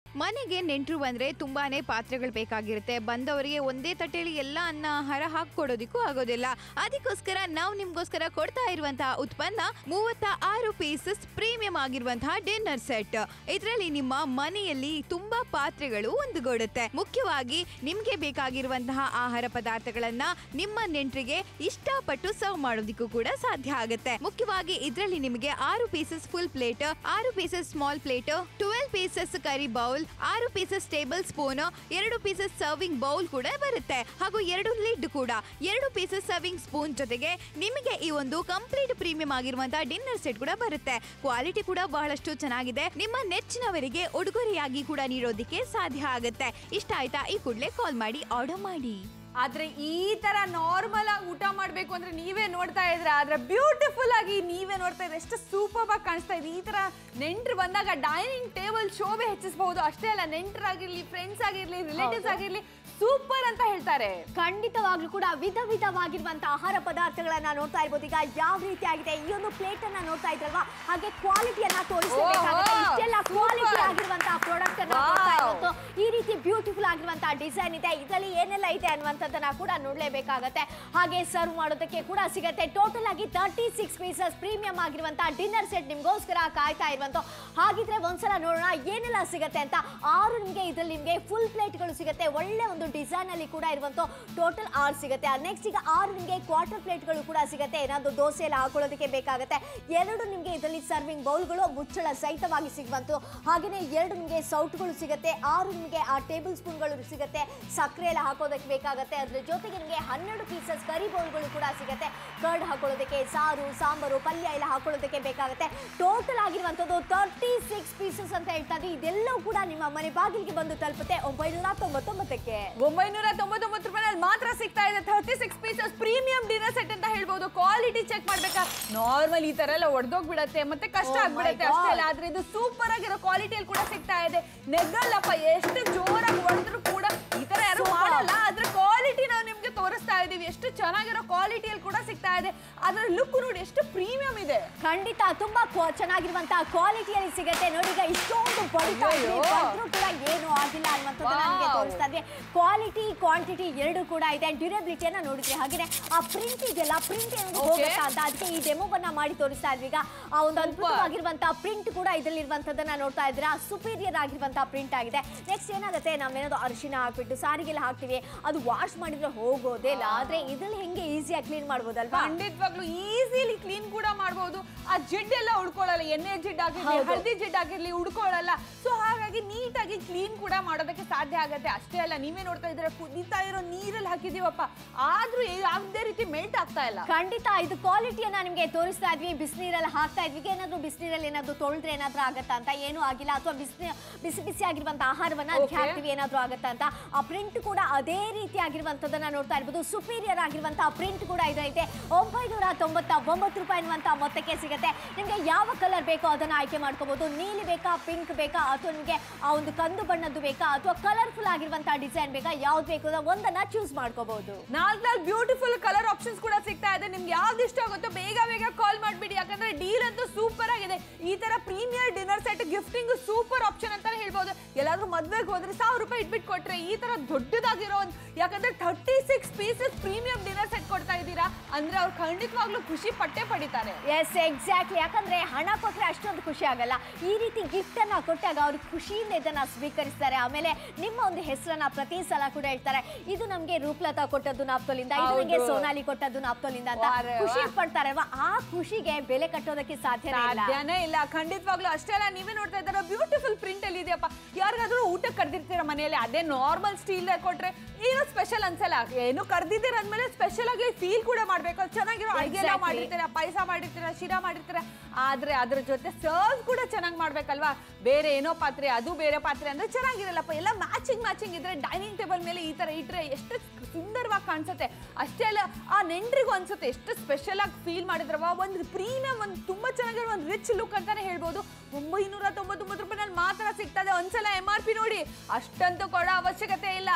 ಮನೆಗೆ ನೆಂಟರು ಬಂದ್ರೆ ತುಂಬಾನೇ ಪಾತ್ರೆಗಳು ಬೇಕಾಗಿರುತ್ತೆ ಬಂದವರಿಗೆ ಒಂದೇ ತಟ್ಟೆಯಲ್ಲಿ ಎಲ್ಲ ಅನ್ನ ಆಹಾರ ಹಾಕೊಡೋದಿಕ್ಕೂ ಆಗೋದಿಲ್ಲ ಅದಕ್ಕೋಸ್ಕರ ನಾವು ನಿಮ್ಗೋಸ್ಕರ ಕೊಡ್ತಾ ಇರುವಂತಹ ಉತ್ಪನ್ನ ಮೂವತ್ತ ಆರು ಪೀಸಸ್ ಪ್ರೀಮಿಯಂ ಆಗಿರುವಂತಹ ಡಿನ್ನರ್ ಸೆಟ್ ಇದರಲ್ಲಿ ನಿಮ್ಮ ಮನೆಯಲ್ಲಿ ತುಂಬಾ ಪಾತ್ರೆಗಳು ಒಂದುಗೂಡುತ್ತೆ ಮುಖ್ಯವಾಗಿ ನಿಮ್ಗೆ ಬೇಕಾಗಿರುವಂತಹ ಆಹಾರ ಪದಾರ್ಥಗಳನ್ನ ನಿಮ್ಮ ನೆಂಟರಿಗೆ ಇಷ್ಟಪಟ್ಟು ಸರ್ವ್ ಮಾಡೋದಿಕ್ಕೂ ಕೂಡ ಸಾಧ್ಯ ಆಗುತ್ತೆ ಮುಖ್ಯವಾಗಿ ಇದರಲ್ಲಿ ನಿಮಗೆ ಆರು ಪೀಸಸ್ ಫುಲ್ ಪ್ಲೇಟ್ ಆರು pieces small plate twelve pieces curry bowl ಆರು ಪೀಸಸ್ ಟೇಬಲ್ ಸ್ಪೂನ್ ಎರಡು ಪೀಸಸ್ ಸರ್ವಿಂಗ್ ಬೌಲ್ ಕೂಡ ಬರುತ್ತೆ ಹಾಗೂ ಎರಡು ಲಿಡ್ ಕೂಡ ಎರಡು ಪೀಸಸ್ ಸರ್ವಿಂಗ್ ಸ್ಪೂನ್ ಜೊತೆಗೆ ನಿಮಗೆ ಈ ಒಂದು ಕಂಪ್ಲೀಟ್ ಪ್ರೀಮಿಯಂ ಆಗಿರುವಂತಹ ಡಿನ್ನರ್ ಸೆಟ್ ಕೂಡ ಬರುತ್ತೆ ಕ್ವಾಲಿಟಿ ಕೂಡ ಬಹಳಷ್ಟು ಚೆನ್ನಾಗಿದೆ ನಿಮ್ಮ ನೆಚ್ಚಿನವರಿಗೆ ಉಡುಗೊರೆಯಾಗಿ ಕೂಡ ನೀಡೋದಕ್ಕೆ ಸಾಧ್ಯ ಆಗುತ್ತೆ ಇಷ್ಟ ಆಯ್ತಾ ಈ ಕೂಡಲೇ ಕಾಲ್ ಮಾಡಿ ಆರ್ಡರ್ ಮಾಡಿ ಆದ್ರೆ ಈ ತರ ನಾರ್ಮಲ್ ಆಗಿ ಊಟ ಮಾಡ್ಬೇಕು ಅಂದ್ರೆ ನೀವೇ ನೋಡ್ತಾ ಇದ್ರೆ ಆದ್ರೆ ಬ್ಯೂಟಿಫುಲ್ ಆಗಿ ನೀವೇ ನೋಡ್ತಾ ಇದ್ರೆ ಎಷ್ಟು ಸೂಪರ್ ಆಗಿ ಕಾಣಿಸ್ತಾ ಇದೆ ಈ ತರ ನೆಂಟ್ರು ಬಂದಾಗ ಡೈನಿಂಗ್ ಟೇಬಲ್ ಶೋಭೆ ಹೆಚ್ಚಿಸಬಹುದು ಅಷ್ಟೇ ಅಲ್ಲ ನೆಂಟರಾಗಿರ್ಲಿ ಫ್ರೆಂಡ್ಸ್ ಆಗಿರ್ಲಿ ರಿಲೇಟಿವ್ಸ್ ಆಗಿರ್ಲಿ ಸೂಪರ್ ಅಂತ ಹೇಳ್ತಾರೆ ಖಂಡಿತವಾಗ್ಲೂ ಕೂಡ ವಿಧ ವಿಧವಾಗಿರುವಂತಹ ಆಹಾರ ಪದಾರ್ಥಗಳನ್ನ ನೋಡ್ತಾ ಇರ್ಬೋದು ಈಗ ಯಾವ ರೀತಿ ಆಗಿದೆ ಈ ಒಂದು ಪ್ಲೇಟ್ ಅನ್ನ ನೋಡ್ತಾ ಇದ್ರಲ್ವಾ ಹಾಗೆ ಕ್ವಾಲಿಟಿಯನ್ನ ತೋರಿಸಬೇಕಾಗುತ್ತೆ ಓಹೋ, ಇಷ್ಟೆಲ್ಲ ಕ್ವಾಲಿಟಿ super. ಆಗಿರುವಂತಹ ಪ್ರಾಡಕ್ಟ್ ಅನ್ನ Wow. ನೋಡ್ತಾ ಇರೋದು ಈ ರೀತಿ ಬ್ಯೂಟಿಫುಲ್ ಆಗಿರುವಂತಹ ಡಿಸೈನ್ ಇದೆ ಇದರಲ್ಲಿ ಏನೆಲ್ಲ ಇದೆ ಅನ್ನುವಂಥದ್ದನ್ನ ಕೂಡ ನೋಡ್ಲೇಬೇಕಾಗತ್ತೆ ಹಾಗೆ ಸರ್ವ್ ಮಾಡೋದಕ್ಕೆ ಕೂಡ ಸಿಗತ್ತೆ ಟೋಟಲ್ ಆಗಿ ತರ್ಟಿ ಸಿಕ್ಸ್ ಪೀಸಸ್ ಪ್ರೀಮಿಯಂ ಆಗಿರುವಂತಹ ಡಿನ್ನರ್ ಸೆಟ್ ನಿಮ್ಗೋಸ್ಕರ ಕಾಯ್ತಾ ಇರುವಂತ ಹಾಗಿದ್ರೆ ಒಂದ್ಸಲ ನೋಡೋಣ ಏನೆಲ್ಲ ಸಿಗತ್ತೆ ಅಂತ ಆರು ನಿಮಗೆ ಇದ್ರಲ್ಲಿ ನಿಮಗೆ ಫುಲ್ ಪ್ಲೇಟ್ಗಳು ಸಿಗುತ್ತೆ ಒಳ್ಳೆ ಒಂದು ಡಿಸೈನ್ ಅಲ್ಲಿ ಕೂಡ ಇರುವಂತ ಟೋಟಲ್ ಆರು ಸಿಗುತ್ತೆ ನೆಕ್ಸ್ಟ್ ಈಗ ಆರು ನಿಮಗೆ ಕ್ವಾರ್ಟರ್ ಪ್ಲೇಟ್ಗಳು ಕೂಡ ಸಿಗುತ್ತೆ ಏನಾದ್ರು ದೋಸೆ ಎಲ್ಲ ಹಾಕೊಳ್ಳೋದಕ್ಕೆ ಬೇಕಾಗುತ್ತೆ ಎರಡು ನಿಮಗೆ ಇದರಲ್ಲಿ ಸರ್ವಿಂಗ್ ಬೌಲ್ಗಳು ಮುಚ್ಚಳ ಸಹಿತವಾಗಿ ಸಿಗುವಂತು ಹಾಗೆಯೇ ಎರಡು ನಿಮಗೆ ಸೌಟ್ಗಳು ಸಿಗುತ್ತೆ ಆರು ನಿಮಗೆ ಆ ಟೇಬಲ್ ಸ್ಪೂನ್ಗಳು ಸಿಗುತ್ತೆ ಸಕ್ಕರೆ ಎಲ್ಲ ಹಾಕೋದಕ್ಕೆ ಬೇಕಾಗುತ್ತೆ ಅದ್ರ ಜೊತೆಗೆ ನಿಮಗೆ ಹನ್ನೆರಡು ಪೀಸಸ್ ಕರಿ ಬೌಲ್ಗಳು ಕೂಡ ಸಿಗುತ್ತೆ ಕರ್ಡ್ ಹಾಕೊಳ್ಳೋದಕ್ಕೆ ಸಾರು ಸಾಂಬಾರು ಪಲ್ಯ ಎಲ್ಲ ಹಾಕೊಳ್ಳೋದಕ್ಕೆ ಬೇಕಾಗುತ್ತೆ ಟೋಟಲ್ ಆಗಿರುವಂಥದ್ದು ತರ್ಟಿ ಸಿಕ್ಸ್ ಪೀಸಸ್ ಅಂತ ಹೇಳ್ತಾ ಇದ್ವಿ ಇದೆಲ್ಲವೂ ಕೂಡ ನಿಮ್ಮ ಮನೆ ಬಾಗಿಲಿಗೆ ಬಂದು ತಲುಪುತ್ತೆ ಒಂಬೈನೂರ ತೊಂಬತ್ತೊಂಬತ್ತಕ್ಕೆ ಒಂಬೈನೂರ ತೊಂಬತ್ತೊಂಬತ್ತು ರೂಪಾಯಿನಲ್ಲಿ ಮಾತ್ರ ಸಿಗ್ತಾ ಇದೆ thirty six pieces premium dinner set ಅಂತ ಹೇಳ್ಬೋದು ಕ್ವಾಲಿಟಿ ಚೆಕ್ ಮಾಡ್ಬೇಕಾ ನಾರ್ಮಲ್ ಈ ತರ ಎಲ್ಲ ಒಡೆದೋಗ್ಬಿಡತ್ತೆ ಮತ್ತೆ ಕಷ್ಟ Oh my ಆಗ್ಬಿಡತ್ತೆ God. ಅಷ್ಟೇ ಅಲ್ಲ ಆದ್ರೆ ಇದು ಸೂಪರ್ ಆಗಿರೋ ಕ್ವಾಲಿಟಿಯಲ್ಲಿ ಕೂಡ ಸಿಗ್ತಾ ಇದೆ ನೆಗ್ಗಲ್ಲಪ್ಪ ಎಷ್ಟು ಜೋರಾಗಿ ಹೊಡೆದ್ರು ಕೂಡ ಈ ತರ ಯಾರು Super. ಮಾಡಲ್ಲ ಆದ್ರೆ ಕ್ವಾಲಿಟಿ ನಾವು ನಿಮ್ಗೆ ತೋರಿಸ್ತಾ ಇದೀವಿ ಎಷ್ಟು ಚೆನ್ನಾಗಿರೋ ಕ್ವಾಲಿಟಿಯಲ್ಲಿ ಕೂಡ ಸಿಗ್ತಾ ಇದೆ ಅದರ ಲುಕ್ ನೋಡಿ ಎಷ್ಟು ಪ್ರೀಮಿಯಂ ಇದೆ ಖಂಡಿತ ತುಂಬಾ ಕ್ವಾ- ಚೆನ್ನಾಗಿರುವಂತಹ ಕ್ವಾಲಿಟಿಯಲ್ಲಿ ಸಿಗುತ್ತೆ ನೋಡಿ ಈಗ ಇಷ್ಟೊಂದು ಬಡಿತಾ ಇದ್ವಿ, ಅಯ್ಯೋ. ಬಡ್ದ್ರೂ ಕೂಡ ಏನು ಆಗಿಲ್ಲ ಅನ್ನುವಂಥದ್ದನ್ನ ನಿಮಗೆ Wow. ತೋರಿಸ್ತಾ ಇದ್ವಿ ಕ್ವಾಲಿಟಿ ಕ್ವಾಂಟಿಟಿ ಎರಡು ಕೂಡ ಇದೆ ಡ್ಯೂರಬಿಲಿಟಿಯನ್ನ ನೋಡಿದ್ವಿ ಹಾಗೆ ಆ ಪ್ರಿಂಟ್ ಇದೆಯಲ್ಲ ಪ್ರಿಂಟ್ ಏನಾದ್ರು Okay. ಹೋಗುತ್ತಾ ಅಂತ ಅದಕ್ಕೆ ಈ ಡೆಮೋವನ್ನ ಮಾಡಿ ತೋರಿಸ್ತಾ ಇದ್ವಿ ಈಗ ಆ ಒಂದು ಅದ್ಭುತವಾಗಿರುವಂತಹ ಪ್ರಿಂಟ್ ಕೂಡ ಇದರಲ್ಲಿ ಇರುವಂತದ್ದನ್ನ ನೋಡ್ತಾ ಇದ್ದೀರಾ ಸುಪೀರಿಯರ್ ಆಗಿರುವಂತಹ ಪ್ರಿಂಟ್ ಆಗಿದೆ ನೆಕ್ಸ್ಟ್ ಏನಾಗುತ್ತೆ ನಾವೇನಾದ್ರು ಅರಿಶಿನ ಹಾಕ್ಬಿಟ್ಟು ಸಾರಿಗೆಲ್ಲ ಹಾಕ್ತಿವಿ ಅದು ವಾಶ್ ಮಾಡಿದ್ರೆ ಹೋಗೋದೇ ಇಲ್ಲ ಆದ್ರೆ ಇದ್ರಲ್ಲಿ ಹೆಂಗೆ ಈಸಿಯಾಗಿ ಕ್ಲೀನ್ ಮಾಡ್ಬೋದಲ್ವಾ ಖಂಡಿತವಾಗ್ಲೂ ಈಸಿಲಿ ಕ್ಲೀನ್ ಕೂಡ ಮಾಡಬಹುದು ಆ ಜಿಡ್ಡೆಲ್ಲ ಉಳ್ಕೊಳ್ಳಲ್ಲ ಎಣ್ಣೆ ಜಿಡ್ ಆಗಿರ್ಲಿ ಹೌದು. ಹಳದಿ ಜಿಡ್ ಆಗಿರ್ಲಿ ಉಳ್ಕೊಳ್ಳಲ್ಲ ಸೊ ಹಾಗಾಗಿ ನೀಟಾಗಿ ಕ್ಲೀನ್ ಕೂಡ ಮಾಡೋದಕ್ಕೆ ಸಾಧ್ಯ ಆಗತ್ತೆ ಅಷ್ಟೇ ಅಲ್ಲ ನೀವೇ ನೋಡ್ತಾ ಇದ್ರೆ ಕುದೀತಾ ಇರೋ ನೀರಲ್ಲಿ ಹಾಕಿದೀವಪ್ಪ ಆದ್ರೂ ಯಾವುದೇ ರೀತಿ ಮೆಲ್ಟ್ ಆಗ್ತಾ ಇಲ್ಲ ಖಂಡಿತ ಇದು ಕ್ವಾಲಿಟಿಯನ್ನ ನಿಮಗೆ ತೋರಿಸ್ತಾ ಇದ್ವಿ ಬಿಸಿನೀರಲ್ಲಿ ಹಾಕ್ತಾ ಇದ್ವಿ ಈಗ ಏನಾದ್ರು ಬಿಸಿನೀರಲ್ಲಿ ಏನಾದ್ರು ತೊಳೆದ್ರೆ ಏನಾದ್ರು ಆಗತ್ತಾ ಅಂತ ಏನೂ ಆಗಿಲ್ಲ ಅಥವಾ ಬಿಸಿ ಬಿಸಿ ಬಿಸಿ ಆಗಿರುವಂತ ಆಹಾರವನ್ನ ಅದಕ್ಕೆ Okay. ಹಾಕ್ತಿವಿ ಏನಾದ್ರು ಆಗತ್ತಾ ಅಂತ ಆ ಪ್ರಿಂಟ್ ಕೂಡ ಅದೇ ರೀತಿ ಆಗಿರುವಂತದನ್ನ ನೋಡ್ತಾ ಇರ್ಬೋದು ಸುಪೀರಿಯರ್ ಆಗಿರುವಂತಹ ಪ್ರಿಂಟ್ ಕೂಡ ಇದೈತೆ ಒಂಬೈನೂರ ತೊಂಬತ್ತ ಒಂಬತ್ತು ರೂಪಾಯಿ ಅನ್ನುವಂತ ಮೊತ್ತಕ್ಕೆ ಸಿಗುತ್ತೆ ನಿಮಗೆ ಯಾವ ಕಲರ್ ಬೇಕೋ ಅದನ್ನ ಆಯ್ಕೆ ಮಾಡ್ಕೋಬಹುದು ನೀಲಿ ಬೇಕಾ ಪಿಂಕ್ ಬೇಕಾ ಅಥವಾ ನಿಮಗೆ ಆ ಒಂದು ಕಂದು ಬಣ್ಣದ್ದು ಬೇಕಾ ಅಥವಾ ಕಲರ್ಫುಲ್ ಆಗಿರುವಂತಹ ಡಿಸೈನ್ ಬೇಕಾ ಯಾವ್ದು ಬೇಕು ಅಂತ ಒಂದನ್ನ ಚೂಸ್ ಮಾಡ್ಕೋಬಹುದು ನಾಲ್ಕು ನಾಲ್ಕು ಬ್ಯೂಟಿಫುಲ್ ಕಲರ್ ಆಪ್ಷನ್ಸ್ ಕೂಡ ಸಿಗ್ತಾ ಇದೆ ನಿಮ್ಗೆ ಯಾವ್ದು ಇಷ್ಟ ಆಗುತ್ತೋ ಬೇಗ ಬೇಗ ಕಾಲ್ ಮಾಡ್ಬಿಡಿ ಯಾಕಂದ್ರೆ ಡೀಲ್ ಅಂತೂ ಸೂಪರ್ ಆಗಿದೆ ಈ ತರ premier dinner set gifting super option ಅಂತಾನೆ ಹೇಳ್ಬೋದು ಎಲ್ಲಾದ್ರೂ ಮದ್ವೆಗೆ ಹೋದ್ರೆ ಸಾವಿರ ರೂಪಾಯಿ ಇಟ್ಬಿಟ್ಟು ಕೊಟ್ರೆ ಈ ತರ ದೊಡ್ಡದಾಗಿರೋ ಒಂದು ಯಾಕಂದ್ರೆ thirty six pieces premium dinner set ಕೊಡ್ತಾ ಇದ್ದೀರಾ ಅಂದ್ರೆ ಅವ್ರು ಖಂಡಿತವಾಗ್ಲೂ ಖುಷಿ ಪಟ್ಟೆ ಪಡಿತಾರೆ ಎಸ್ ಎಕ್ಸಾಕ್ಟ್ಲಿ ಯಾಕಂದ್ರೆ ಹಣ ಕೊಟ್ರೆ ಅಷ್ಟೊಂದು ಖುಷಿ ಆಗಲ್ಲ ಈ ರೀತಿ ಗಿಫ್ಟ್ ಅನ್ನ ಕೊಟ್ಟಾಗ ಅವ್ರು ಖುಷಿಯಿಂದ ಇದನ್ನ ಸ್ವೀಕರಿಸ್ತಾರೆ ಆಮೇಲೆ ನಿಮ್ಮ ಒಂದು ಹೆಸರನ್ನ ಪ್ರತಿ ಸಲ ಕೂಡ ಹೇಳ್ತಾರೆ ಇದು ನಮ್ಗೆ ರೂಪ್ಲತಾ ಕೊಟ್ಟದ್ದು ನಾಪ್ತೋಲಿಂದ ಇದು ಹೌದು. ನಮಗೆ ಸೋನಾಲಿ ಕೊಟ್ಟದ್ದು ನಾಪ್ತೋಲಿಂದ ಅಂತ ವಾರೆ ವಾ. ಖುಷಿ ಪಡ್ತಾರೆ ಅಲ್ವಾ ಆ ಖುಷಿಗೆ ಬೆಲೆ ಕಟ್ಟೋದಕ್ಕೆ ಸಾಧ್ಯನೇ ಇಲ್ಲ ಸಾಧ್ಯನೇ ಇಲ್ಲ ಖಂಡಿತವಾಗ್ಲೂ ಅಷ್ಟೇ ಅಲ್ಲ ನೀವೇ ನೋಡ್ತಾ ಇದ್ದಾರ ಬ್ಯೂಟಿಫುಲ್ ಪ್ರಿಂಟ್ ಅಲ್ಲಿ ಇದೆಯಪ್ಪ ಯಾರಿಗಾದ್ರೂ ಊಟ ಕರ್ದಿರ್ತೀರ ಮನೆಯಲ್ಲಿ ಅದೇ ನಾರ್ಮಲ್ ಸ್ಟೀಲ್ ಕೊಟ್ರೆ ಏನೋ ಸ್ಪೆಷಲ್ ಅನ್ಸಲ್ಲ ಏನು ಕರ್ದಿದ್ದೀರ ಅಂದ್ಮೇಲೆ ಸ್ಪೆಷಲ್ ಆಗಿ ಫೀಲ್ ಕೂಡ ಮಾಡ್ಬೇಕು ಅದು ಚೆನ್ನಾಗಿರೋ ಅಡಿಗೆ ಎಲ್ಲ Exactly. ಮಾಡಿರ್ತೀರ ಪಾಯಸ ಮಾಡಿರ್ತೀರ ಶಿರಾ ಮಾಡಿರ್ತೀರ ಆದ್ರೆ ಅದ್ರ ಜೊತೆ ಸರ್ವ್ ಕೂಡ ಚೆನ್ನಾಗಿ ಮಾಡ್ಬೇಕಲ್ವಾ ಬೇರೆ ಏನೋ ಪಾತ್ರೆ ಅದು ಬೇರೆ ಪಾತ್ರೆ ಅಂದ್ರೆ ಚೆನ್ನಾಗಿರಲ್ಲಪ್ಪ ಎಲ್ಲ ಮ್ಯಾಚಿಂಗ್ ಮ್ಯಾಚಿಂಗ್ ಇದ್ರೆ ಡೈನಿಂಗ್ ಟೇಬಲ್ ಮೇಲೆ ಈ ತರ ಇಟ್ರೆ ಎಷ್ಟು ಸುಂದರವಾಗಿ ಕಾಣಿಸುತ್ತೆ ಅಷ್ಟೇ ಅಲ್ಲ ಆ ನೆಂಟ್ರಿಗೂ ಅನ್ಸುತ್ತೆ ಎಷ್ಟು ಸ್ಪೆಷಲ್ ಆಗಿ ಫೀಲ್ ಮಾಡಿದ್ರವ ಒಂದು ಪ್ರೀಮಿಯಂ ಒಂದು ತುಂಬಾ ಚೆನ್ನಾಗಿರೋ ಒಂದು ರಿಚ್ ಲುಕ್ ಅಂತಾನೆ ಹೇಳ್ಬೋದು ಒಂಬೈನೂರ ತೊಂಬತ್ತೊಂಬತ್ತು ರೂಪಾಯಿನಲ್ಲಿ ಮಾತ್ರ ಸಿಗ್ತದೆ ಒಂದ್ಸಲ ಎಂ ಆರ್ ಪಿ ನೋಡಿ ಅಷ್ಟಂತೂ ಕೊಡೋ ಅವಶ್ಯಕತೆ ಇಲ್ಲ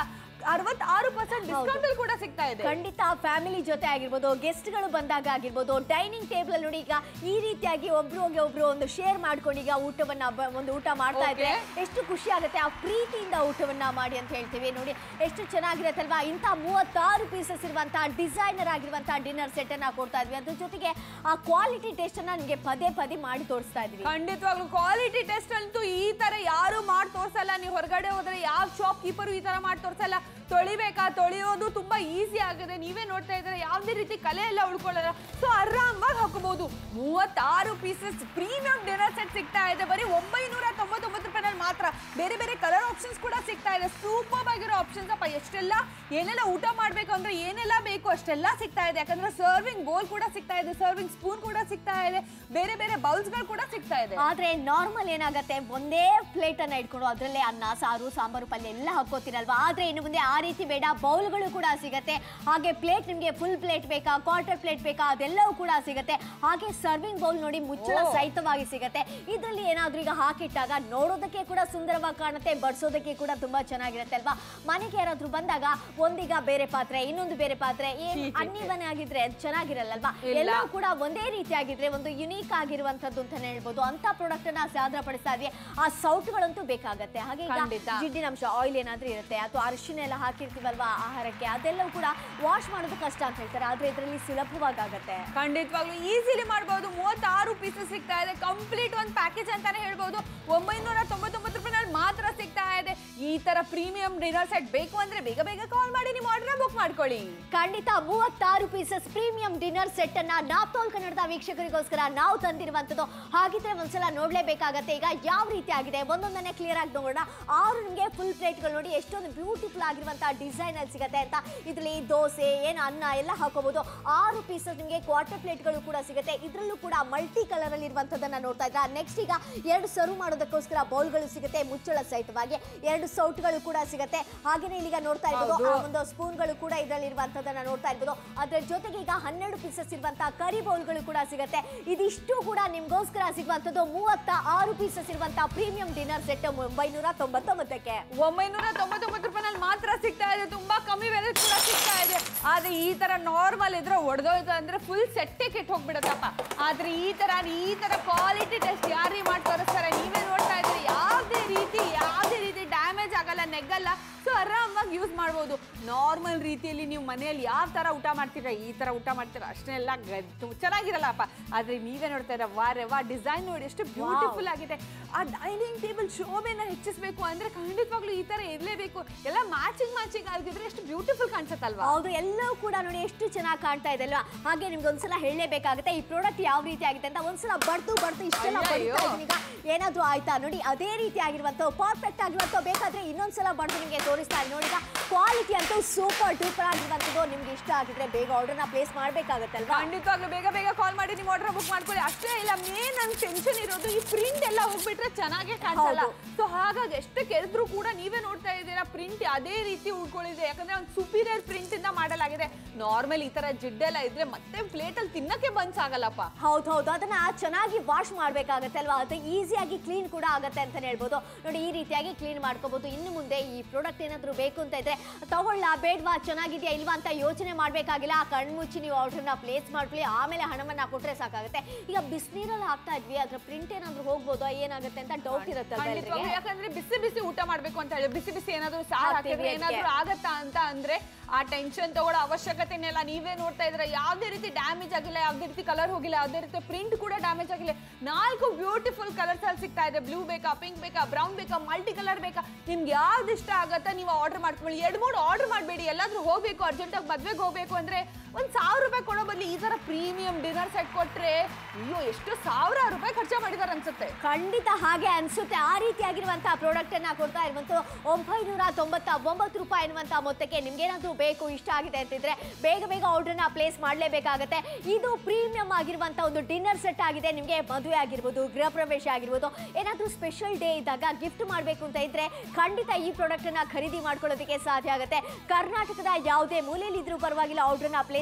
ಅರವತ್ತಾರು ಪರ್ಸೆಂಟ್ ಡಿಸ್ಕೌಂಟ್ ಅಲ್ಲಿ ಕೂಡ ಸಿಗ್ತಾ ಇದೆ ಖಂಡಿತ ಫ್ಯಾಮಿಲಿ ಜೊತೆ ಆಗಿರ್ಬೋದು ಗೆಸ್ಟ್ಗಳು ಬಂದಾಗ ಆಗಿರ್ಬೋದು ಡೈನಿಂಗ್ ಟೇಬಲ್ ನೋಡಿ ಈಗ ಈ ರೀತಿಯಾಗಿ ಒಬ್ರಿಗೆ ಒಬ್ರು ಒಂದು ಶೇರ್ ಮಾಡ್ಕೊಂಡು ಈಗ ಊಟವನ್ನ ಬ- ಒಂದು ಊಟ ಮಾಡ್ತಾ ಇದ್ರೆ ಎಷ್ಟು ಖುಷಿ ಆಗುತ್ತೆ ಆ ಪ್ರೀತಿಯಿಂದ ಊಟವನ್ನ ಮಾಡಿ ಅಂತ ಹೇಳ್ತೀವಿ ನೋಡಿ ಎಷ್ಟು ಚೆನ್ನಾಗಿರತ್ತಲ್ವಾ ಇಂಥ ಮೂವತ್ತಾರು ಪೀಸಸ್ ಇರುವಂತಹ ಡಿಸೈನರ್ ಆಗಿರುವಂತಹ ಡಿನ್ನರ್ ಸೆಟ್ ಅನ್ನ ಕೊಡ್ತಾ ಇದ್ವಿ ಅದ್ರ ಜೊತೆಗೆ ಆ ಕ್ವಾಲಿಟಿ ಟೇಸ್ಟ್ ಅನ್ನ ನಿಮಗೆ ಪದೇ ಪದೇ ಮಾಡಿ ತೋರಿಸ್ತಾ ಇದ್ವಿ ಖಂಡಿತವಾಗ್ಲು ಕ್ವಾಲಿಟಿ ಟೆಸ್ಟ್ ಅಂತೂ ಈ ತರ ಯಾರು ಮಾಡಿ ತೋರ್ಸಲ್ಲ ನೀವು ಹೊರಗಡೆ ಹೋದ್ರೆ ಯಾವ ಶಾಪ್ ಕೀಪರ್ ಈ ತರ ಮಾಡಿ ತೋರ್ಸಲ್ಲ ತೊಳಿಬೇಕಾ ತೊಳೆಯೋದು ತುಂಬಾ ಈಸಿ ಆಗಿದೆ ನೀವೇ ನೋಡ್ತಾ ಇದ್ರೆ ಯಾವುದೇ ರೀತಿ ಕಲೆ ಎಲ್ಲ ಉಳ್ಕೊಳ್ಳಲ್ಲ ಸೊ ಆರಾಮಾಗಿ ಹಾಕೋಬಹುದು ಮೂವತ್ತಾರು ಪೀಸಸ್ ಪ್ರೀಮಿಯಂ ಡಿನ್ನರ್ ಸೆಟ್ ಸಿಗ್ತಾ ಇದೆ ಬರೀ ಒಂಬೈನೂರ ತೊಂಬತ್ತೊಂಬತ್ತು ರೂಪಾಯಿನಲ್ಲಿ ಮಾತ್ರ ಬೇರೆ ಬೇರೆ ಕಲರ್ ಆಪ್ಷನ್ಸ್ ಕೂಡ ಸಿಗ್ತಾ ಇದೆ ಸೂಪರ್ ಆಗಿರೋ ಆಪ್ಷನ್ಸ್ ಅಪ್ಪ ಎಷ್ಟೆಲ್ಲ ಏನೆಲ್ಲ ಊಟ ಮಾಡ್ಬೇಕು ಅಂದ್ರೆ ಏನೆಲ್ಲ ಬೇಕು ಅಷ್ಟೆಲ್ಲ ಸಿಗ್ತಾ ಇದೆ ಯಾಕಂದ್ರೆ ಸರ್ವಿಂಗ್ ಬೋಲ್ ಕೂಡ ಸಿಗ್ತಾ ಇದೆ ಸರ್ವಿಂಗ್ ಸ್ಪೂನ್ ಕೂಡ ಸಿಗ್ತಾ ಇದೆ ಬೇರೆ ಬೇರೆ ಬೌಲ್ಸ್ಗಳು ಕೂಡ ಸಿಗ್ತಾ ಇದೆ ಆದ್ರೆ ನಾರ್ಮಲ್ ಏನಾಗತ್ತೆ ಒಂದೇ ಪ್ಲೇಟ್ ಅನ್ನ ಇಟ್ಕೊಂಡು ಅದರಲ್ಲೇ ಅನ್ನ ಸಾರು ಸಾಂಬಾರು ಪಲ್ಯ ಎಲ್ಲ ಹಾಕೋತೀರಲ್ವಾ ಆದ್ರೆ ಇನ್ನು ಮುಂದೆ ಆ ರೀತಿ ಬೇಡ ಬೌಲ್ಗಳು ಕೂಡ ಸಿಗತ್ತೆ ಹಾಗೆ ಪ್ಲೇಟ್ ನಿಮ್ಗೆ ಫುಲ್ ಪ್ಲೇಟ್ ಬೇಕಾ ಕ್ವಾರ್ಟರ್ ಪ್ಲೇಟ್ ಬೇಕಾ ಅದೆಲ್ಲವೂ ಕೂಡ ಸಿಗತ್ತೆ ಹಾಗೆ ಸರ್ವಿಂಗ್ ಬೌಲ್ ನೋಡಿ ಮುಚ್ಚಳ ಸಹಿತವಾಗಿ ಸಿಗತ್ತೆ ಇದರಲ್ಲಿ ಏನಾದ್ರೂ ಈಗ ಹಾಕಿಟ್ಟಾಗ ನೋಡೋದಕ್ಕೆ ಕೂಡ ಸುಂದರವಾಗಿ ಕಾಣುತ್ತೆ ಬಡಿಸೋದಕ್ಕೆ ಕೂಡ ತುಂಬಾ ಚೆನ್ನಾಗಿರುತ್ತೆ ಅಲ್ವಾ ಮನೆಗೆ ಯಾರಾದ್ರೂ ಬಂದಾಗ ಒಂದೀಗ ಬೇರೆ ಪಾತ್ರೆ ಇನ್ನೊಂದು ಬೇರೆ ಪಾತ್ರೆ ಏನ್ ಅನ್ನಿವನೆ ಆಗಿದ್ರೆ ಅದ್ ಚೆನ್ನಾಗಿರಲ್ಲಲ್ವಾ ಇಲ್ಲ. ಎಲ್ಲವೂ ಕೂಡ ಒಂದೇ ರೀತಿಯಾಗಿದ್ರೆ ಒಂದು ಯುನೀಕ್ ಆಗಿರುವಂತದ್ದು ಅಂತಾನೆ ಹೇಳ್ಬೋದು ಅಂತ ಪ್ರಾಡಕ್ಟ್ ಅನ್ನ ಸಾಧನ ಪಡಿಸ್ತಾ ಇದ್ವಿ ಆ ಸೌಟ್ಗಳಂತೂ ಬೇಕಾಗತ್ತೆ ಹಾಗೆ ಈಗ ಖಂಡಿತ. ಜಿಡ್ಡಿನಂಶ ಆಯಿಲ್ ಏನಾದ್ರೂ ಇರುತ್ತೆ ಅಥವಾ ಅರಿಶಿನ ಎಲ್ಲ ಹಾಕಿರ್ತೀವಲ್ವಾ ಆಹಾರಕ್ಕೆ ಅದೆಲ್ಲವೂ ಕೂಡ ವಾಶ್ ಮಾಡೋದು ಕಷ್ಟ ಅಂತ ಹೇಳ್ತಾರೆ ಆದ್ರೆ ಇದರಲ್ಲಿ ಸುಲಭವಾಗಿ ಆಗತ್ತೆ ಖಂಡಿತವಾಗ್ಲೂ ಈಸಿಲಿ ಮಾಡಬಹುದು ಮೂವತ್ತಾರು ಪೀಸಸ್ ಸಿಗ್ತಾ ಇದೆ ಕಂಪ್ಲೀಟ್ ಒಂದು ಪ್ಯಾಕೇಜ್ ಅಂತಾನೆ ಹೇಳ್ಬೋದು ಒಂಬೈನೂರ ತೊಂಬತ್ತೊಂಬತ್ತು ರೂಪಾಯಿನಲ್ಲಿ ಮಾತ್ರ ಸಿಗ್ತಾ ಇದೆ ಈ ತರ ಪ್ರೀಮಿಯಂ ಡಿನ್ನರ್ ಸೆಟ್ ಬೇಕು ಅಂದ್ರೆ ಬೇಗ ಬೇಗ ಕಾಲ್ ಮಾಡಿ ನಿಮ್ಮ ಆರ್ಡರ್ ಬುಕ್ ಮಾಡ್ಕೊಳ್ಳಿ ಖಂಡಿತ ಮೂವತ್ತಾರು ಪೀಸಸ್ ಪ್ರೀಮಿಯಂ ಡಿನ್ನರ್ ಸೆಟ್ ಅನ್ನ ನಾಪ್ತೋಲ್ ಕನ್ನಡದ ವೀಕ್ಷಕರಿಗೋಸ್ಕರ ನಾವು ತಂದಿರುವಂತದ್ದು ಹಾಗಿದ್ರೆ ಒಂದ್ಸಲ ನೋಡ್ಲೇಬೇಕಾಗತ್ತೆ ಈಗ ಯಾವ ರೀತಿ ಆಗಿದೆ ಒಂದೊಂದನ್ನೇ ಕ್ಲಿಯರ್ ಆಗಿ ನೋಡೋಣ ಆರು ನಿಮಗೆ ಫುಲ್ ಪ್ಲೇಟ್ಗಳು ನೋಡಿ ಎಷ್ಟೊಂದು ಬ್ಯೂಟಿಫುಲ್ ಆಗಿರುವಂತಹ ಡಿಸೈನ್ ಅಲ್ಲಿ ಸಿಗತ್ತೆ ಅಂತ ಇದರಲ್ಲಿ ದೋಸೆ ಏನು ಅನ್ನ ಎಲ್ಲ ಹಾಕೋಬಹುದು ಆರು ಪೀಸಸ್ ನಿಮಗೆ ಕ್ವಾರ್ಟರ್ ಪ್ಲೇಟ್ಗಳು ಕೂಡ ಸಿಗುತ್ತೆ ಇದರಲ್ಲೂ ಕೂಡ ಮಲ್ಟಿ ಕಲರ್ ಅಲ್ಲಿ ಇರುವಂತದನ್ನ ನೋಡ್ತಾ ಇದ್ರ ನೆಕ್ಸ್ಟ್ ಈಗ ಎರಡು ಸರ್ವ್ ಮಾಡೋದಕ್ಕೋಸ್ಕರ ಬೌಲ್ಗಳು ಸಿಗುತ್ತೆ ಮುಚ್ಚಳ ಸಹಿತವಾಗಿ ಎರಡು ಸೌಟ್ಗಳು ಕೂಡ ಸಿಗುತ್ತೆ ಹಾಗೇನೆ ಇಲ್ಲಿಗ ನೋಡ್ತಾ ಇರ್ಬೋದು ಆ ಒಂದು ಸ್ಪೂನ್ಗಳು ಕೂಡ ಇದರಲ್ಲಿ ಇರುವಂತದನ್ನ ನೋಡ್ತಾ ಇರ್ಬೋದು ಅದ್ರ ಜೊತೆಗೆ ಈಗ ಹನ್ನೆರಡು ಪೀಸಸ್ ಇರುವಂತಹ ಕರಿ ಬೌಲ್ಗಳು ಕೂಡ ಸಿಗುತ್ತೆ ಇದಿಷ್ಟು ಕೂಡ ನಿಮ್ಗೋಸ್ಕರ ಸಿಗುವಂತದ್ದು ಮೂವತ್ತ ಆರು ಪೀಸಸ್ ಇರುವಂತಹ ಪ್ರೀಮಿಯಂ ಡಿನ್ನರ್ ಸೆಟ್ ಒಂಬೈನೂರ ತೊಂಬತ್ತೊಂಬತ್ತಕ್ಕೆ ಒಂಬೈನೂರ ತೊಂಬತ್ತೊಂಬತ್ತು ರೂಪಾಯಿನಲ್ಲಿ ಮಾತ್ರ ಸಿಗ್ತಾ ಇದೆ ತುಂಬಾ ಕಮ್ಮಿ ಬೆಲೆ ಕೂಡ ಸಿಗ್ತಾ ಇದೆ ಆದ್ರೆ ಈ ತರ ನಾರ್ಮಲ್ ಇದ್ರೆ ಒಡೆದೋಯ್ತು ಅಂದ್ರೆ ಫುಲ್ ಸೆಟ್ಟೆ ಕೆಟ್ಟು ಹೋಗ್ಬಿಡುತ್ತಪ್ಪ ಆದ್ರೆ ಈ ತರ ಈ ತರ ಕ್ವಾಲಿಟಿ ಟೆಸ್ಟ್ ಯಾರೇ ಮಾಡಿ ತೋರಿಸ್ತಾರೆ ನೀವೇ ನೋಡ್ತಾ ಇದ್ದೀರಿ ಯಾವುದೇ ರೀತಿ ಯಾವುದೇ ರೀತಿ ಡ್ಯಾಮೇಜ್ ಆಗಲ್ಲ ನೆಗ್ಗಲ್ಲ ಸೊ ಆರಾಮಾಗಿ ಯೂಸ್ ಮಾಡ್ಬೋದು ನಾರ್ಮಲ್ ರೀತಿಯಲ್ಲಿ ನೀವು ಮನೆಯಲ್ಲಿ ಯಾವ ತರ ಊಟ ಮಾಡ್ತೀರಾ ಈ ತರ ಊಟ ಮಾಡ್ತೀರಾ ಅಷ್ಟೆಲ್ಲ ಗದ್ದು ಚೆನ್ನಾಗಿರಲ್ಲಪ್ಪ ಆದ್ರೆ ನೀವೇ ನೋಡ್ತಾ ಇದ್ದೀರಾ ವಾರೆ ವಾ ಡಿಸೈನ್ ನೋಡಿ ಎಷ್ಟು ಬ್ಯೂಟಿಫುಲ್ ಆಗಿದೆ ಆ ಡೈನಿಂಗ್ ಟೇಬಲ್ ಶೋಭೆನ ಹೆಚ್ಚಿಸಬೇಕು ಅಂದ್ರೆ ಖಂಡಿತವಾಗ್ಲೂ ಈ ತರ ಇರಲೇಬೇಕು ಎಲ್ಲ ಮ್ಯಾಚಿಂಗ್ ಮ್ಯಾಚಿಂಗ್ ಆಗಿದ್ರೆ ಎಷ್ಟು ಬ್ಯೂಟಿಫುಲ್ ಕಾಣಿಸುತ್ತಲ್ವಾ ಹೌದು ಎಲ್ಲವೂ ಕೂಡ ನೋಡಿ ಎಷ್ಟು ಚೆನ್ನಾಗಿ ಕಾಣ್ತಾ ಇದೆ ಅಲ್ವಾ ಹಾಗೆ ನಿಮ್ಗೆ ಒಂದ್ಸಲ ಹೇಳಲೇಬೇಕಾಗುತ್ತೆ ಈ ಪ್ರಾಡಕ್ಟ್ ಯಾವ ರೀತಿ ಆಗಿದೆ ಅಂತ ಒಂದ್ಸಲ ಬಡ್ದು ಬಡ್ದು ಇಷ್ಟೆಲ್ಲ ಅಯ್ಯಯ್ಯೋ. ಬಡ್ತಾ ಇದೀನಿ ಈಗ ಏನಾದ್ರೂ ಆಯ್ತಾ ನೋಡಿ ಅದೇ ರೀತಿ ಆಗಿರುವಂತ ಪರ್ಫೆಕ್ಟ್ ಆಗಿರುವಂತ ಬೇಕಾದ್ರೆ ಇನ್ನೊಂದ್ಸಲ ಬಡ್ದು ನಿಮಗೆ ತೋರಿಸ್ತಾ ಇದ್ದೀನಿ ನೋಡಿ ಈಗ ಕ್ವಾಲಿಟಿ ಅಂತೂ ಸೂಪರ್ ಡೂಪರ್ ಆಗಿರುವಂತದ್ದು ನಿಮ್ಗೆ ಇಷ್ಟ ಆಗಿದ್ರೆ ಬೇಗ ಆರ್ಡರ್ನ ಪ್ಲೇಸ್ ಮಾಡ್ಬೇಕಾಗತ್ತಲ್ವಾ ಖಂಡಿತವಾಗ್ಲೂ ಬೇಗ ಬೇಗ ಕಾಲ್ ಮಾಡಿ ನೀವು ಆರ್ಡರ್ ಬುಕ್ ಮಾಡ್ಕೊಳ್ಳಿ ಅಷ್ಟೇ ಇಲ್ಲ ಮೇನ್ ನನ್ ಟೆನ್ಷನ್ ಇರೋದು ಈ ಪ್ರಿಂಟ್ ಎಲ್ಲ ಹೋಗ್ಬಿಟ್ರೆ ಚೆನ್ನಾಗೇ ಕಾಣಿಸಲ್ಲ ಹೌದು. ಸೊ ಹಾಗಾಗಿ ಎಷ್ಟು ಕೆರೆದ್ರು ಕೂಡ ನೀವೇ ನೋಡ್ತಾ ಇದ್ದೀರಾ ಪ್ರಿಂಟ್ ಅದೇ ರೀತಿ ಉಳ್ಕೊಳ್ಳಿದೆ ಯಾಕಂದ್ರೆ ಒಂದು ಸುಪೀರಿಯರ್ ಪ್ರಿಂಟ್ ಇಂದ ಮಾಡಲಾಗಿದೆ ನಾರ್ಮಲ್ ಈ ತರ ಜಿಡ್ಡೆಲ್ಲ ಇದ್ರೆ ಮತ್ತೆ ಪ್ಲೇಟ್ ಅಲ್ಲಿ ತಿನ್ನಕ್ಕೆ ಬನ್ಸಾಗಲ್ಲಪ್ಪ ಹೌದು ಹೌದು ಅದನ್ನ ಚೆನ್ನಾಗಿ ವಾಶ್ ಮಾಡ್ಬೇಕಾಗತ್ತೆ ಅಲ್ವಾ ಅದು ಈಸಿಯಾಗಿ ಕ್ಲೀನ್ ಕೂಡ ಆಗತ್ತೆ ಅಂತಾನೆ ಹೇಳ್ಬೋದು ನೋಡಿ ಈ ರೀತಿಯಾಗಿ ಕ್ಲೀನ್ ಮಾಡ್ಕೋಬಹುದು ಇನ್ನು ಮುಂದೆ ಈ ಪ್ರಾಡಕ್ಟ್ ಏನಾದ್ರು ಬೇಕು ಅಂತ ಇದ್ರೆ ತಗೊಳ್ಳ ಬೇಡವಾ ಚೆನ್ನಾಗಿದೆಯಾ ಇಲ್ವಾ ಅಂತ ಯೋಚನೆ ಮಾಡ್ಬೇಕಾಗಿಲ್ಲ ಆ ಕಣ್ಮುಚ್ಚಿ ನೀವು ಆರ್ಡರ್ನ ಪ್ಲೇಸ್ ಮಾಡ್ಕೊಳ್ಳಿ ಆಮೇಲೆ ಹಣವನ್ನ ಕೊಟ್ರೆ ಸಾಕಾಗುತ್ತೆ ಈಗ ಬಿಸಿನೀರಲ್ಲಿ ಹಾಕ್ತಾ ಇದ್ವಿ ಅದ್ರ ಪ್ರಿಂಟ್ ಏನಾದ್ರು ಹೋಗ್ಬೋದಾ ಏನಾಗುತ್ತೆ ಅಂತ ಡೌಟ್ ಇರುತ್ತೆ ಅಲ್ವಾ ಖಂಡಿತವಾಗ್ಲೂ ಎಲ್ರಿಗೆ? ಯಾಕಂದ್ರೆ ಬಿಸಿ ಬಿಸಿ ಊಟ ಮಾಡ್ಬೇಕು ಅಂತ ಹೇಳಿ ಬಿಸಿ ಬಿಸಿ ಏನಾದ್ರು ಸಾರು ಹಾಕ್ತೀವಿ ಹಾಕಿದ್ರೆ ಅದಕ್ಕೆ. ಏನಾದ್ರು ಆಗತ್ತಾ ಅಂತ ಅಂದ್ರೆ ಆ ಟೆನ್ಷನ್ ತಗೊಳ್ಳೋ ಅವಶ್ಯಕತೆನೇ ಇಲ್ಲ ನೀವೇ ನೋಡ್ತಾ ಇದ್ರೆ ಯಾವ್ದೇ ರೀತಿ ಡ್ಯಾಮೇಜ್ ಆಗಿಲ್ಲ ಯಾವ್ದೇ ರೀತಿ ಕಲರ್ ಹೋಗಿಲ್ಲ ಯಾವ್ದೇ ರೀತಿ ಪ್ರಿಂಟ್ ಕೂಡ ಡ್ಯಾಮೇಜ್ ಆಗಿಲ್ಲ ನಾಲ್ಕು ಬ್ಯೂಟಿಫುಲ್ ಕಲರ್ಸ್ ಅಲ್ಲಿ ಸಿಗ್ತಾ ಇದೆ ಬ್ಲೂ ಬೇಕಾ ಪಿಂಕ್ ಬೇಕಾ ಬ್ರೌನ್ ಬೇಕಾ ಮಲ್ಟಿ ಕಲರ್ ಬೇಕಾ ನಿಮ್ಗೆ ಯಾವ್ದು ಇಷ್ಟ ಆಗತ್ತಾ ನೀವು ಆರ್ಡರ್ ಮಾಡ್ಕೊಳ್ಳಿ ಎರಡು ಮೂರು ಆರ್ಡರ್ ಮಾಡಬೇಡಿ ಎಲ್ಲಾದ್ರೂ ಹೋಗ್ಬೇಕು ಅರ್ಜೆಂಟಾಗಿ ಮದ್ವೆಗೆ ಹೋಗ್ಬೇಕು ಅಂದ್ರೆ ಒಂದ್ ಸಾವಿರ ರೂಪಾಯಿ ಕೊಡೋ ಬದಲು ಈ ತರ ಪ್ರೀಮಿಯಂ ಡಿನ್ನರ್ ಸೆಟ್ ಕೊಟ್ರೆ ಅಯ್ಯೋ ಎಷ್ಟು ಸಾವಿರಾರು ರೂಪಾಯಿ ಖರ್ಚು ಮಾಡಿದಾರೆ ಅನ್ಸುತ್ತೆ ಖಂಡಿತ ಹಾಗೆ ಅನ್ಸುತ್ತೆ ಆ ರೀತಿಯಾಗಿರುವಂತಹ ಪ್ರಾಡಕ್ಟ್ ಅನ್ನ ಕೊಡ್ತಾ ಇರುವಂತ ಒಂಬೈನೂರ ತೊಂಬತ್ತ ಒಂಬತ್ತು ರೂಪಾಯಿ ಎನ್ನುವಂತಹ ಮೊತ್ತಕ್ಕೆ ನಿಮ್ಗೇನಾದ್ರೂ ಬೇಕು ಇಷ್ಟ ಆಗಿದೆ ಅಂತಿದ್ರೆ ಬೇಗ ಬೇಗ ಆರ್ಡರ್ನ ಪ್ಲೇಸ್ ಮಾಡಲೇಬೇಕಾಗತ್ತೆ ಇದು ಪ್ರೀಮಿಯಂ ಆಗಿರುವಂತ ಒಂದು ಡಿನ್ನರ್ ಸೆಟ್ ಆಗಿದೆ ನಿಮಗೆ ಮದುವೆ ಆಗಿರ್ಬೋದು ಗೃಹ ಪ್ರವೇಶ ಆಗಿರ್ಬೋದು ಏನಾದ್ರೂ ಸ್ಪೆಷಲ್ ಡೇ ಇದ್ದಾಗ ಗಿಫ್ಟ್ ಮಾಡಬೇಕು ಅಂತ ಇದ್ರೆ ಖಂಡಿತ ಈ ಪ್ರಾಡಕ್ಟ್ ಅನ್ನ ಖರೀದಿ ಮಾಡ್ಕೊಳ್ಳೋದಕ್ಕೆ ಸಾಧ್ಯ ಆಗುತ್ತೆ ಕರ್ನಾಟಕದ ಯಾವುದೇ ಮೂಲೆಯಲ್ಲಿ ಇದ್ರೂ ಪರವಾಗಿಲ್ಲ ಆರ್ಡರ್ನ ಪ್ಲೇಸ್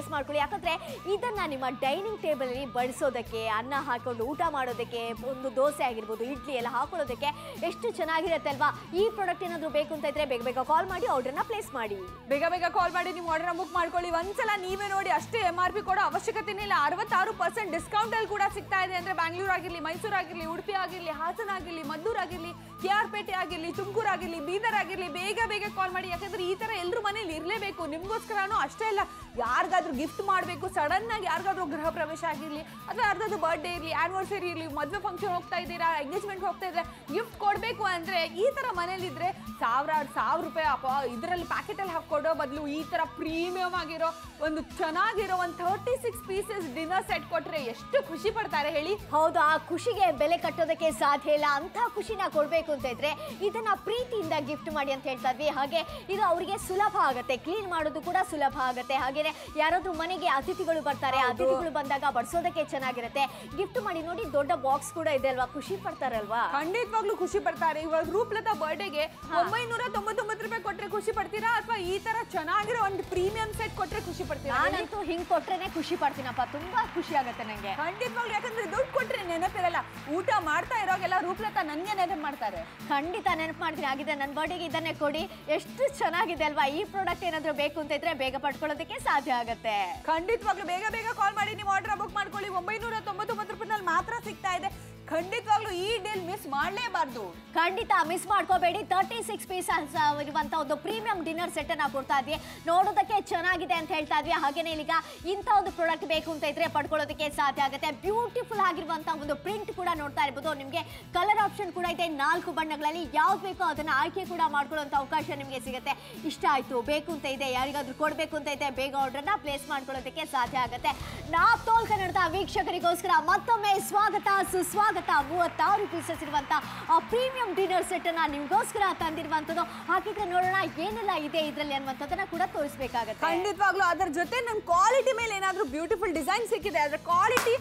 ಪ್ಲೇಸ್ ಮಾಡ್ಕೊಳ್ಳಿ ಯಾಕಂದ್ರೆ ಇದನ್ನ ನಿಮ್ಮ ಡೈನಿಂಗ್ ಟೇಬಲ್ ಅಲ್ಲಿ ಬಡಿಸೋದಕ್ಕೆ ಅನ್ನ ಹಾಕೊಂಡು ಊಟ ಮಾಡೋದಕ್ಕೆ ಒಂದು ದೋಸೆ ಆಗಿರ್ಬೋದು ಇಡ್ಲಿ ಎಲ್ಲ ಹಾಕೊಳ್ಳೋದಕ್ಕೆ ಎಷ್ಟು ಚೆನ್ನಾಗಿರುತ್ತೆ ಅಲ್ವಾ ಈ ಪ್ರಾಡಕ್ಟ್ ಏನಾದರೂ ಬೇಕು ಅಂತ ಇದ್ರೆ ಬೇಗ ಬೇಗ ಕಾಲ್ ಮಾಡಿ ಆರ್ಡರ್ನ ಪ್ಲೇಸ್ ಮಾಡಿ ಬೇಗ ಬೇಗ ಕಾಲ್ ಮಾಡಿ ನೀವು ಆರ್ಡರ್ ಬುಕ್ ಮಾಡ್ಕೊಳ್ಳಿ ಒಂದ್ಸಲ ನೀವೇ ನೋಡಿ ಅಷ್ಟೇ ಎಂ ಆರ್ ಪಿ ಕೊಡೋ ಅವಶ್ಯಕತೆನೇ ಇಲ್ಲ ಅರವತ್ತಾರು ಪರ್ಸೆಂಟ್ ಡಿಸ್ಕೌಂಟ್ ಅಲ್ಲಿ ಕೂಡ ಸಿಗ್ತಾ ಇದೆ ಅಂದ್ರೆ ಬ್ಯಾಂಗ್ಳೂರ್ ಆಗಿರ್ಲಿ ಮೈಸೂರು ಆಗಿರ್ಲಿ ಉಡುಪಿ ಆಗಿರ್ಲಿ ಹಾಸನ ಆಗಿರ್ಲಿ ಮದ್ದೂರ್ ಆಗಿರ್ಲಿ ಕೆ ಆರ್ ಪೇಟೆ ಆಗಿರ್ಲಿ ತುಮಕೂರು ಆಗಿರ್ಲಿ ಬೀದರ್ ಆಗಿರ್ಲಿ ಬೇಗ ಬೇಗ ಕಾಲ್ ಮಾಡಿ ಯಾಕಂದ್ರೆ ಈ ತರ ಎಲ್ಲರೂ ಮನೇಲಿ ಇರಲೇಬೇಕು ನಿಮ್ಗೋಸ್ಕರನೂ ಅಷ್ಟೇ ಅಲ್ಲ ಯಾರಿಗಾದ್ರೂ ಗಿಫ್ಟ್ ಮಾಡಬೇಕು ಸಡನ್ ಆಗಿ ಯಾರಿಗಾದ್ರೂ ಗೃಹ ಪ್ರವೇಶ ಆಗಿರ್ಲಿ ಅಥವಾ ಯಾರ್ದಾದ್ರು ಬರ್ಡೇ ಇರಲಿ ಆನಿವರ್ಸರಿ ಇರಲಿ ಮದುವೆ ಫಂಕ್ಷನ್ ಹೋಗ್ತಾ ಇದ್ದೀರಾ ಎಂಗೇಜ್ಮೆಂಟ್ ಹೋಗ್ತಾ ಇದ್ರೆ ಗಿಫ್ಟ್ ಕೊಡಬೇಕು ಅಂದ್ರೆ ಈ ತರ ಮನೇಲಿದ್ರೆ ಸಾವಿರಾರು ಸಾವಿರ ರೂಪಾಯಿ ಅಪ್ಪ ಇದರಲ್ಲಿ ಪ್ಯಾಕೆಟಲ್ಲಿ ಹಾಕೊಡೋ ಬದಲು ಈ ತರ ಪ್ರೀಮಿಯಂ ಆಗಿರೋ ಒಂದು ಚೆನ್ನಾಗಿರೋ ಒಂದು thirty six pieces dinner set ಕೊಟ್ರೆ ಎಷ್ಟು ಖುಷಿ ಪಡ್ತಾರೆ ಹೇಳಿ ಹೌದು ಆ ಖುಷಿಗೆ ಬೆಲೆ ಕಟ್ಟೋದಕ್ಕೆ ಸಾಧ್ಯ ಇಲ್ಲ ಅಂತ ಖುಷಿನ ಕೊಡ್ಬೇಕು ಅಂತ ಇದ್ರೆ ಇದನ್ನ ಪ್ರೀತಿಯಿಂದ ಗಿಫ್ಟ್ ಮಾಡಿ ಅಂತ ಹೇಳ್ತಾ ಇದ್ವಿ ಹಾಗೆ ಇದು ಅವರಿಗೆ ಸುಲಭ ಆಗುತ್ತೆ ಕ್ಲೀನ್ ಮಾಡೋದು ಕೂಡ ಸುಲಭ ಆಗುತ್ತೆ ಹಾಗೇನೆ ಯಾರಾದ್ರೂ ಮನೆಗೆ ಅತಿಥಿಗಳು ಬರ್ತಾರೆ ಅತಿಥಿಗಳು ಬಂದಾಗ ಬಡಿಸೋದಕ್ಕೆ ಚೆನ್ನಾಗಿರುತ್ತೆ ಗಿಫ್ಟ್ ಮಾಡಿ ನೋಡಿ ದೊಡ್ಡ ಬಾಕ್ಸ್ ಕೂಡ ಇದೆ ಅಲ್ವಾ ಖುಷಿ ಪಡ್ತಾರಲ್ವಾ ಖಂಡಿತವಾಗ್ಲೂ ಖುಷಿ ಪಡ್ತಾರೆ ಇವಾಗ ರೂಪ್ಲತಾ ಬರ್ಡೇಗೆ ಒಂಬೈನೂರ ತೊಂಬತ್ತೊಂಬತ್ತು ರೂಪಾಯಿ ಕೊಟ್ರೆ ಖುಷಿ ಪಡ್ತೀರಾ ಅಥವಾ ಈ ತರ ಚೆನ್ನಾಗಿರೋ ಒಂದು ಪ್ರೀಮಿಯಂ ಸೆಟ್ ಕೊಟ್ರೆ ಖುಷಿ ಪಡ್ತೀರಾ ಹೇಳಿ? ನಾನಂತೂ ಹಿಂಗ್ ಕೊಟ್ರೇನೆ ಖುಷಿ ಪಡ್ತೀನಪ್ಪ ತುಂಬಾ ಖುಷಿ ಆಗುತ್ತೆ ನಂಗೆ ಖಂಡಿತವಾಗ್ಲೂ ಯಾಕಂದ್ರೆ ದುಡ್ಡು ಕೊಟ್ರೆ ನೆನಪಿರಲ್ಲ ಊಟ ಮಾಡ್ತಾ ಇರೋಗೆಲ್ಲ ರೂಪ್ಲತಾ ನನ್ಗೆ ನೆನಪು ಮಾಡ್ತಾರೆ ಖಂಡಿತ ನೆನಪು ಮಾಡ್ತೀನಿ ಆಗಿದೆ ನನ್ನ ಬರ್ಡೇಗೆ ಇದನ್ನೇ ಕೊಡಿ ಎಷ್ಟು ಚೆನ್ನಾಗಿದೆ ಅಲ್ವಾ ಈ ಪ್ರಾಡಕ್ಟ್ ಏನಾದರೂ ಬೇಕು ಅಂತ ಇದ್ರೆ ಬೇಗ ಪಡ್ಕೊಳ್ಳೋದಕ್ಕೆ ಸಾಧ್ಯ ಆಗುತ್ತೆ ಖಂಡಿತವಾಗ್ಲೂ ಬೇಗ ಬೇಗ ಕಾಲ್ ಮಾಡಿ ನೀವು ಆರ್ಡರ್ ಬುಕ್ ಮಾಡ್ಕೊಳ್ಳಿ ಒಂಬೈನೂರ ತೊಂಬತ್ತೊಂಬತ್ತು ರೂಪಾಯಿನಲ್ಲಿ ಮಾತ್ರ ಸಿಗ್ತಾ ಇದೆ ಖಂಡಿತವಾಗ್ಲೂ ಈ ಡೀಲ್ ಮಿಸ್ ಮಾಡಲೇಬಾರ್ದು ಖಂಡಿತ ಮಿಸ್ ಮಾಡ್ಕೋಬೇಡಿ ತರ್ಟಿ ಸಿಕ್ಸ್ ಪೀಸ್ ಇರುವಂತ ಒಂದು ಪ್ರೀಮಿಯಂ ಡಿನ್ನರ್ ಸೆಟ್ ಅನ್ನ ಕೊಡ್ತಾ ಇದ್ವಿ ನೋಡೋದಕ್ಕೆ ಚೆನ್ನಾಗಿದೆ ಅಂತ ಹೇಳ್ತಾ ಇದ್ವಿ ಹಾಗೇನೆ ಈಗ ಇಂಥ ಒಂದು ಪ್ರಾಡಕ್ಟ್ ಬೇಕು ಅಂತ ಇದ್ರೆ ಪಡ್ಕೊಳ್ಳೋದಕ್ಕೆ ಸಾಧ್ಯ ಆಗುತ್ತೆ ಬ್ಯೂಟಿಫುಲ್ ಆಗಿರುವಂತ ಒಂದು ಪ್ರಿಂಟ್ ಕೂಡ ನೋಡ್ತಾ ಇರ್ಬೋದು ನಿಮಗೆ ಕಲರ್ ಆಪ್ಷನ್ ಕೂಡ ಇದೆ ನಾಲ್ಕು ಬಣ್ಣಗಳಲ್ಲಿ ಯಾವ್ದು ಬೇಕೋ ಅದನ್ನ ಆಯ್ಕೆ ಕೂಡ ಮಾಡ್ಕೊಳ್ಳುವಂತ ಅವಕಾಶ ನಿಮಗೆ ಸಿಗುತ್ತೆ ಇಷ್ಟ ಆಯ್ತು ಬೇಕು ಅಂತ ಇದೆ ಯಾರಿಗಾದ್ರೂ ಕೊಡಬೇಕು ಅಂತ ಇದೆ ಬೇಗ ಆರ್ಡರ್ನ ಪ್ಲೇಸ್ ಮಾಡ್ಕೊಳ್ಳೋದಕ್ಕೆ ಸಾಧ್ಯ ಆಗುತ್ತೆ ನಾವು ತೋಲ್ ಕನ್ನಡದ ವೀಕ್ಷಕರಿಗೋಸ್ಕರ ಮತ್ತೊಮ್ಮೆ ಸ್ವಾಗತ ಸುಸ್ವಾಗತ ಮೂವತ್ತಾರು ಪೀಸಸ್ ಇರುವಂತ ಆ ಪ್ರೀಮಿಯಂ ಡಿನ್ನರ್ ಸೆಟ್ ಅನ್ನ ನಿಮ್ಗೋಸ್ಕರ ತಂದಿರುವಂತದ್ದು ಹಾಗಿದ್ರೆ ನೋಡೋಣ ಏನೆಲ್ಲ ಇದೆ ಇದರಲ್ಲಿ ಅನ್ನುವಂಥದ್ದನ್ನ ಕೂಡ ತೋರಿಸ್ಬೇಕಾಗತ್ತೆ ಖಂಡಿತವಾಗ್ಲೂ ಅದರ ಜೊತೆ ನಮ್ ಕ್ವಾಲಿಟಿ ಮೇಲೆ ಏನಾದ್ರೂ ಬ್ಯೂಟಿಫುಲ್ ಡಿಸೈನ್ ಸಿಕ್ಕಿದೆ ಅದ್ರ ಕ್ವಾಲಿಟಿ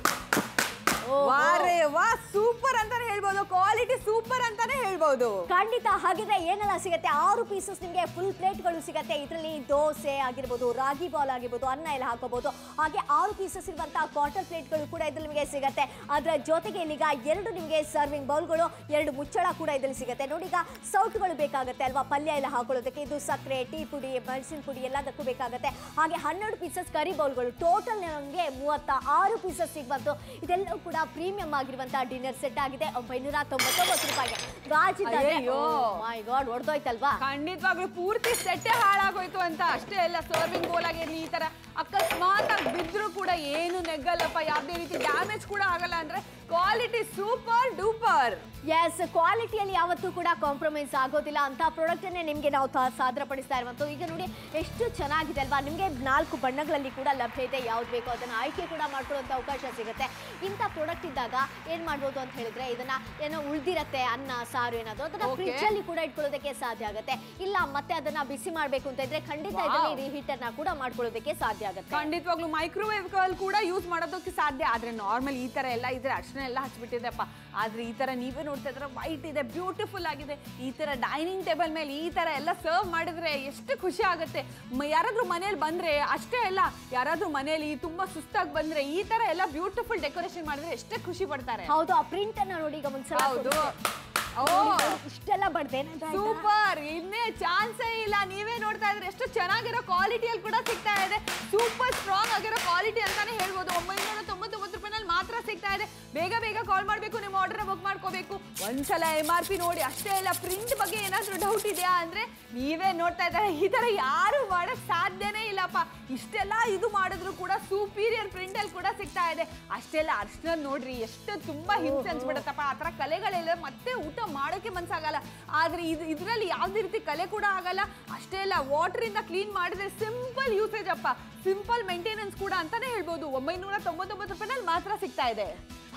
ವಾರೇ ವಾ ಸೂಪರ್ ಅಂತಾನೆ ಹೇಳ್ಬೋದು ಕ್ವಾಲಿಟಿ ಸೂಪರ್ ಅಂತಾನೆ ಹೇಳ್ಬೋದು ಖಂಡಿತ ಹಾಗಿದ್ರೆ ಏನೆಲ್ಲ ಸಿಗುತ್ತೆ ಆರು ಪೀಸಸ್ ನಿಮಗೆ ಫುಲ್ ಪ್ಲೇಟ್ಗಳು ಸಿಗುತ್ತೆ ಇದರಲ್ಲಿ ದೋಸೆ ಆಗಿರ್ಬೋದು ರಾಗಿ ಬಾಲ್ ಆಗಿರ್ಬೋದು ಅನ್ನ ಎಲ್ಲ ಹಾಕೋಬಹುದು ಹಾಗೆ ಆರು ಪೀಸಸ್ ಇರುವಂತಹ ಕ್ವಾರ್ಟರ್ ಪ್ಲೇಟ್ಗಳು ಕೂಡ ಇದ್ರಲ್ಲಿ ನಿಮಗೆ ಸಿಗುತ್ತೆ ಅದರ ಜೊತೆಗೆ ಇಲ್ಲಿಗ ಎರಡು ನಿಮಗೆ ಸರ್ವಿಂಗ್ ಬೌಲ್ಗಳು ಎರಡು ಮುಚ್ಚಳ ಕೂಡ ಇದ್ರಲ್ಲಿ ಸಿಗುತ್ತೆ ನೋಡಿ ಈಗ ಸೌಟ್ಗಳು ಬೇಕಾಗುತ್ತೆ ಅಲ್ವಾ ಪಲ್ಯ ಎಲ್ಲ ಹಾಕೊಳ್ಳೋದಕ್ಕೆ ಇದು ಸಕ್ಕರೆ ಟೀ ಪುಡಿ ಮೆಣಸಿನ ಪುಡಿ ಎಲ್ಲದಕ್ಕೂ ಬೇಕಾಗುತ್ತೆ ಹಾಗೆ ಹನ್ನೆರಡು ಪೀಸಸ್ ಕರಿ ಬೌಲ್ಗಳು ಟೋಟಲ್ ನಮಗೆ ಮೂವತ್ತ ಆರು ಪೀಸಸ್ ಸಿಗ್ಬಂತು ಇದೆಲ್ಲವೂ ಕೂಡ ಪ್ರೀಮಿಯಂ ಆಗಿರುವಂತಹ ಡಿನ್ನರ್ ಸೆಟ್ ಆಗಿದೆ ಒಂಬೈನೂರ ತೊಂಬತ್ತೊಂಬತ್ತು ರೂಪಾಯಿಗೆ ಗಾಜಿದ್ದಾರೆ ಅಯ್ಯಯ್ಯೋ. ಮೈ ಗಾಡ್ ಹೊಡೆದೋಯ್ತಲ್ವಾ ಖಂಡಿತವಾಗ್ಲೂ ಪೂರ್ತಿ ಸೆಟ್ಟೆ ಹಾಳಾಗೋಯ್ತು ಅಂತ ಅಷ್ಟೇ ಅಲ್ಲ ಸರ್ವಿಂಗ್ ಬೋಲ್ ಆಗಿರ್ಲಿ ಈ ತರ ಅಕಸ್ಮಾತ್ ಆಗಿ ಬಿದ್ರು ಕೂಡ ಏನು ನೆಗ್ಗಲ್ಲಪ್ಪ ಯಾವುದೇ ರೀತಿ ಡ್ಯಾಮೇಜ್ ಕೂಡ ಆಗಲ್ಲ ಅಂದ್ರೆ ಕ್ವಾಲಿಟಿ ಸೂಪರ್ ಡೂಪರ್ ಎಸ್ ಕ್ವಾಲಿಟಿಯಲ್ಲಿ ಯಾವತ್ತೂ ಕೂಡ ಕಾಂಪ್ರಮೈಸ್ ಆಗೋದಿಲ್ಲ ಅಂತ ಪ್ರಾಡಕ್ಟ್ ಅನ್ನೇ ನಿಮಗೆ ನಾವು ತ- ಸಾದರಪಡಿಸ್ತಾ ಇರುವಂಥದ್ದು ಈಗ ನೋಡಿ ಎಷ್ಟು ಚೆನ್ನಾಗಿದೆ ಅಲ್ವಾ ನಿಮಗೆ ನಾಲ್ಕು ಬಣ್ಣಗಳಲ್ಲಿ ಕೂಡ ಲಭ್ಯ ಇದೆ ಯಾವ್ದು ಬೇಕೋ ಅದನ್ನು ಆಯ್ಕೆ ಕೂಡ ಮಾಡ್ಕೊಳ್ಳುವಂಥ ಅವಕಾಶ ಸಿಗುತ್ತೆ ಇಂಥ ಪ್ರಾಡಕ್ಟ್ ಇದ್ದಾಗ ಏನು ಮಾಡ್ಬೋದು ಅಂತ ಹೇಳಿದ್ರೆ ಇದನ್ನ ಏನೋ ಉಳ್ದಿರತ್ತೆ ಅನ್ನ ಸಾರು ಏನಾದ್ರು ಅದನ್ನ Okay. ಫ್ರಿಜ್ ಅಲ್ಲಿ ಕೂಡ ಇಟ್ಕೊಳ್ಳೋದಕ್ಕೆ ಸಾಧ್ಯ ಆಗುತ್ತೆ ಇಲ್ಲ ಮತ್ತೆ ಅದನ್ನ ಬಿಸಿ ಮಾಡಬೇಕು ಅಂತ ಇದ್ರೆ ಖಂಡಿತ Wow. ಇದರಲ್ಲಿ ರಿಹೀಟರ್ ನ ಕೂಡ ಮಾಡ್ಕೊಳ್ಳೋದಕ್ಕೆ ಸಾಧ್ಯ ಆಗುತ್ತೆ ಖಂಡಿತವಾಗ್ಲೂ ಮೈಕ್ರೋವೇವ್ ಕೂಡ ಯೂಸ್ ಮಾಡೋದಕ್ಕೆ ಸಾಧ್ಯ ಆದ್ರೆ ನಾರ್ಮಲ್ ಈ ತರ ಎಲ್ಲ ಇದ್ರೆ ಅರ್ಶನ ಎಲ್ಲ ಹಚ್ಬಿಟ್ಟಿದೆಪ್ಪ ಆದ್ರೆ ಈ ತರ ನೀವೇ ನೋಡ್ತಾ ಇದ್ರೆ ವೈಟ್ ಇದೆ ಬ್ಯೂಟಿಫುಲ್ ಆಗಿದೆ ಈ ತರ ಡೈನಿಂಗ್ ಟೇಬಲ್ ಮೇಲೆ ಈ ತರ ಎಲ್ಲ ಸರ್ವ್ ಮಾಡಿದ್ರೆ ಎಷ್ಟು ಖುಷಿ ಆಗುತ್ತೆ ಮ- ಯಾರಾದ್ರೂ ಮನೇಲಿ ಬಂದ್ರೆ ಅಷ್ಟೇ ಅಲ್ಲ ಯಾರಾದ್ರೂ ಮನೇಲಿ ತುಂಬಾ ಸುಸ್ತಾಗಿ ಬಂದ್ರೆ ಈ ತರ ಎಲ್ಲ ಬ್ಯೂಟಿಫುಲ್ ಡೆಕೋರೇಷನ್ ಮಾಡಿದ್ರೆ ಎಷ್ಟೇ ಖುಷಿ ಪಡ್ತಾರೆ ಹೌದು ಆ ಪ್ರಿಂಟ್ ಅನ್ನ ನೋಡಿ ಈಗ ಒಂದ್ಸಲ ಹೌದು ತೋರಿಸಿ. ಓ ನೋಡಿ, ಇಷ್ಟೆಲ್ಲ ಬಡ್ದೇನೆ ಸೂಪರ್ ಇನ್ನೇ ಚಾನ್ಸೇ ಇಲ್ಲ ನೀವೇ ನೋಡ್ತಾ ಇದ್ರೆ ಎಷ್ಟು ಚೆನ್ನಾಗಿರೋ ಕ್ವಾಲಿಟಿಯಲ್ಲಿ ಕೂಡ ಸಿಗ್ತಾ ಇದೆ ಸೂಪರ್ ಸ್ಟ್ರಾಂಗ್ ಆಗಿರೋ ಕ್ವಾಲಿಟಿ ಅಂತಾನೆ ಹೇಳ್ಬೋದು ಒಂಬೈನೂರ ತೊಂಬತ್ತೊಂಬತ್ತು ರೂಪಾಯಿನಲ್ಲಿ ಮಾತ್ರ ಸಿಗ್ತಾ ಇದೆ ಬೇಗ ಬೇಗ ಕಾಲ್ ಮಾಡಬೇಕು ನಿಮ್ಮ ಆರ್ಡರ್ ಬುಕ್ ಮಾಡ್ಕೋಬೇಕು ಒಂದ್ಸಲ ಎಮ್ ಆರ್ ಪಿ ನೋಡಿ ಅಷ್ಟೇ ಇಲ್ಲ ಪ್ರಿಂಟ್ ಬಗ್ಗೆ ಏನಾದ್ರೂ ಡೌಟ್ ಇದೆಯಾ ಅಂದ್ರೆ ನೀವೇ ನೋಡ್ತಾ ಇದ್ದಾರೆ ಈ ತರ ಯಾರು ಮಾಡಕ್ ಸಾಧ್ಯನೇ ಇಲ್ಲಪ್ಪ ಇಷ್ಟೆಲ್ಲ ಇದು ಮಾಡಿದ್ರು ಕೂಡ ಸೂಪೀರಿಯರ್ ಪ್ರಿಂಟ್ ಅಲ್ಲಿ ಕೂಡ ಸಿಗ್ತಾ ಇದೆ ಅಷ್ಟೆಲ್ಲ ಅರ್ಶನ ನೋಡ್ರಿ ಎಷ್ಟು ತುಂಬಾ ಹಿಂಸೆ ಅನ್ಸ್ಬಿಡತ್ತಪ್ಪ ಆ ಥರ ಕಲೆಗಳೆಲ್ಲ ಮತ್ತೆ ಊಟ ಮಾಡೋಕೆ ಮನ್ಸಾಗಲ್ಲ ಆದ್ರೆ ಇದು ಇದರಲ್ಲಿ ಯಾವ್ದೇ ರೀತಿ ಕಲೆ ಕೂಡ ಆಗಲ್ಲ ಅಷ್ಟೇ ಅಲ್ಲ ವಾಟರ್ ಇಂದ ಕ್ಲೀನ್ ಮಾಡಿದ್ರೆ ಸಿಂಪಲ್ ಯೂಸೇಜ್ ಅಪ್ಪ ಸಿಂಪಲ್ ಮೇಂಟೆನೆನ್ಸ್ ಕೂಡ ಅಂತಾನೆ ಹೇಳ್ಬೋದು ಒಂಬೈನೂರ ತೊಂಬತ್ತೊಂಬತ್ತು ರೂಪಾಯಿನಲ್ಲಿ ಮಾತ್ರ ಸಿಗ್ತಾ ಇದೆ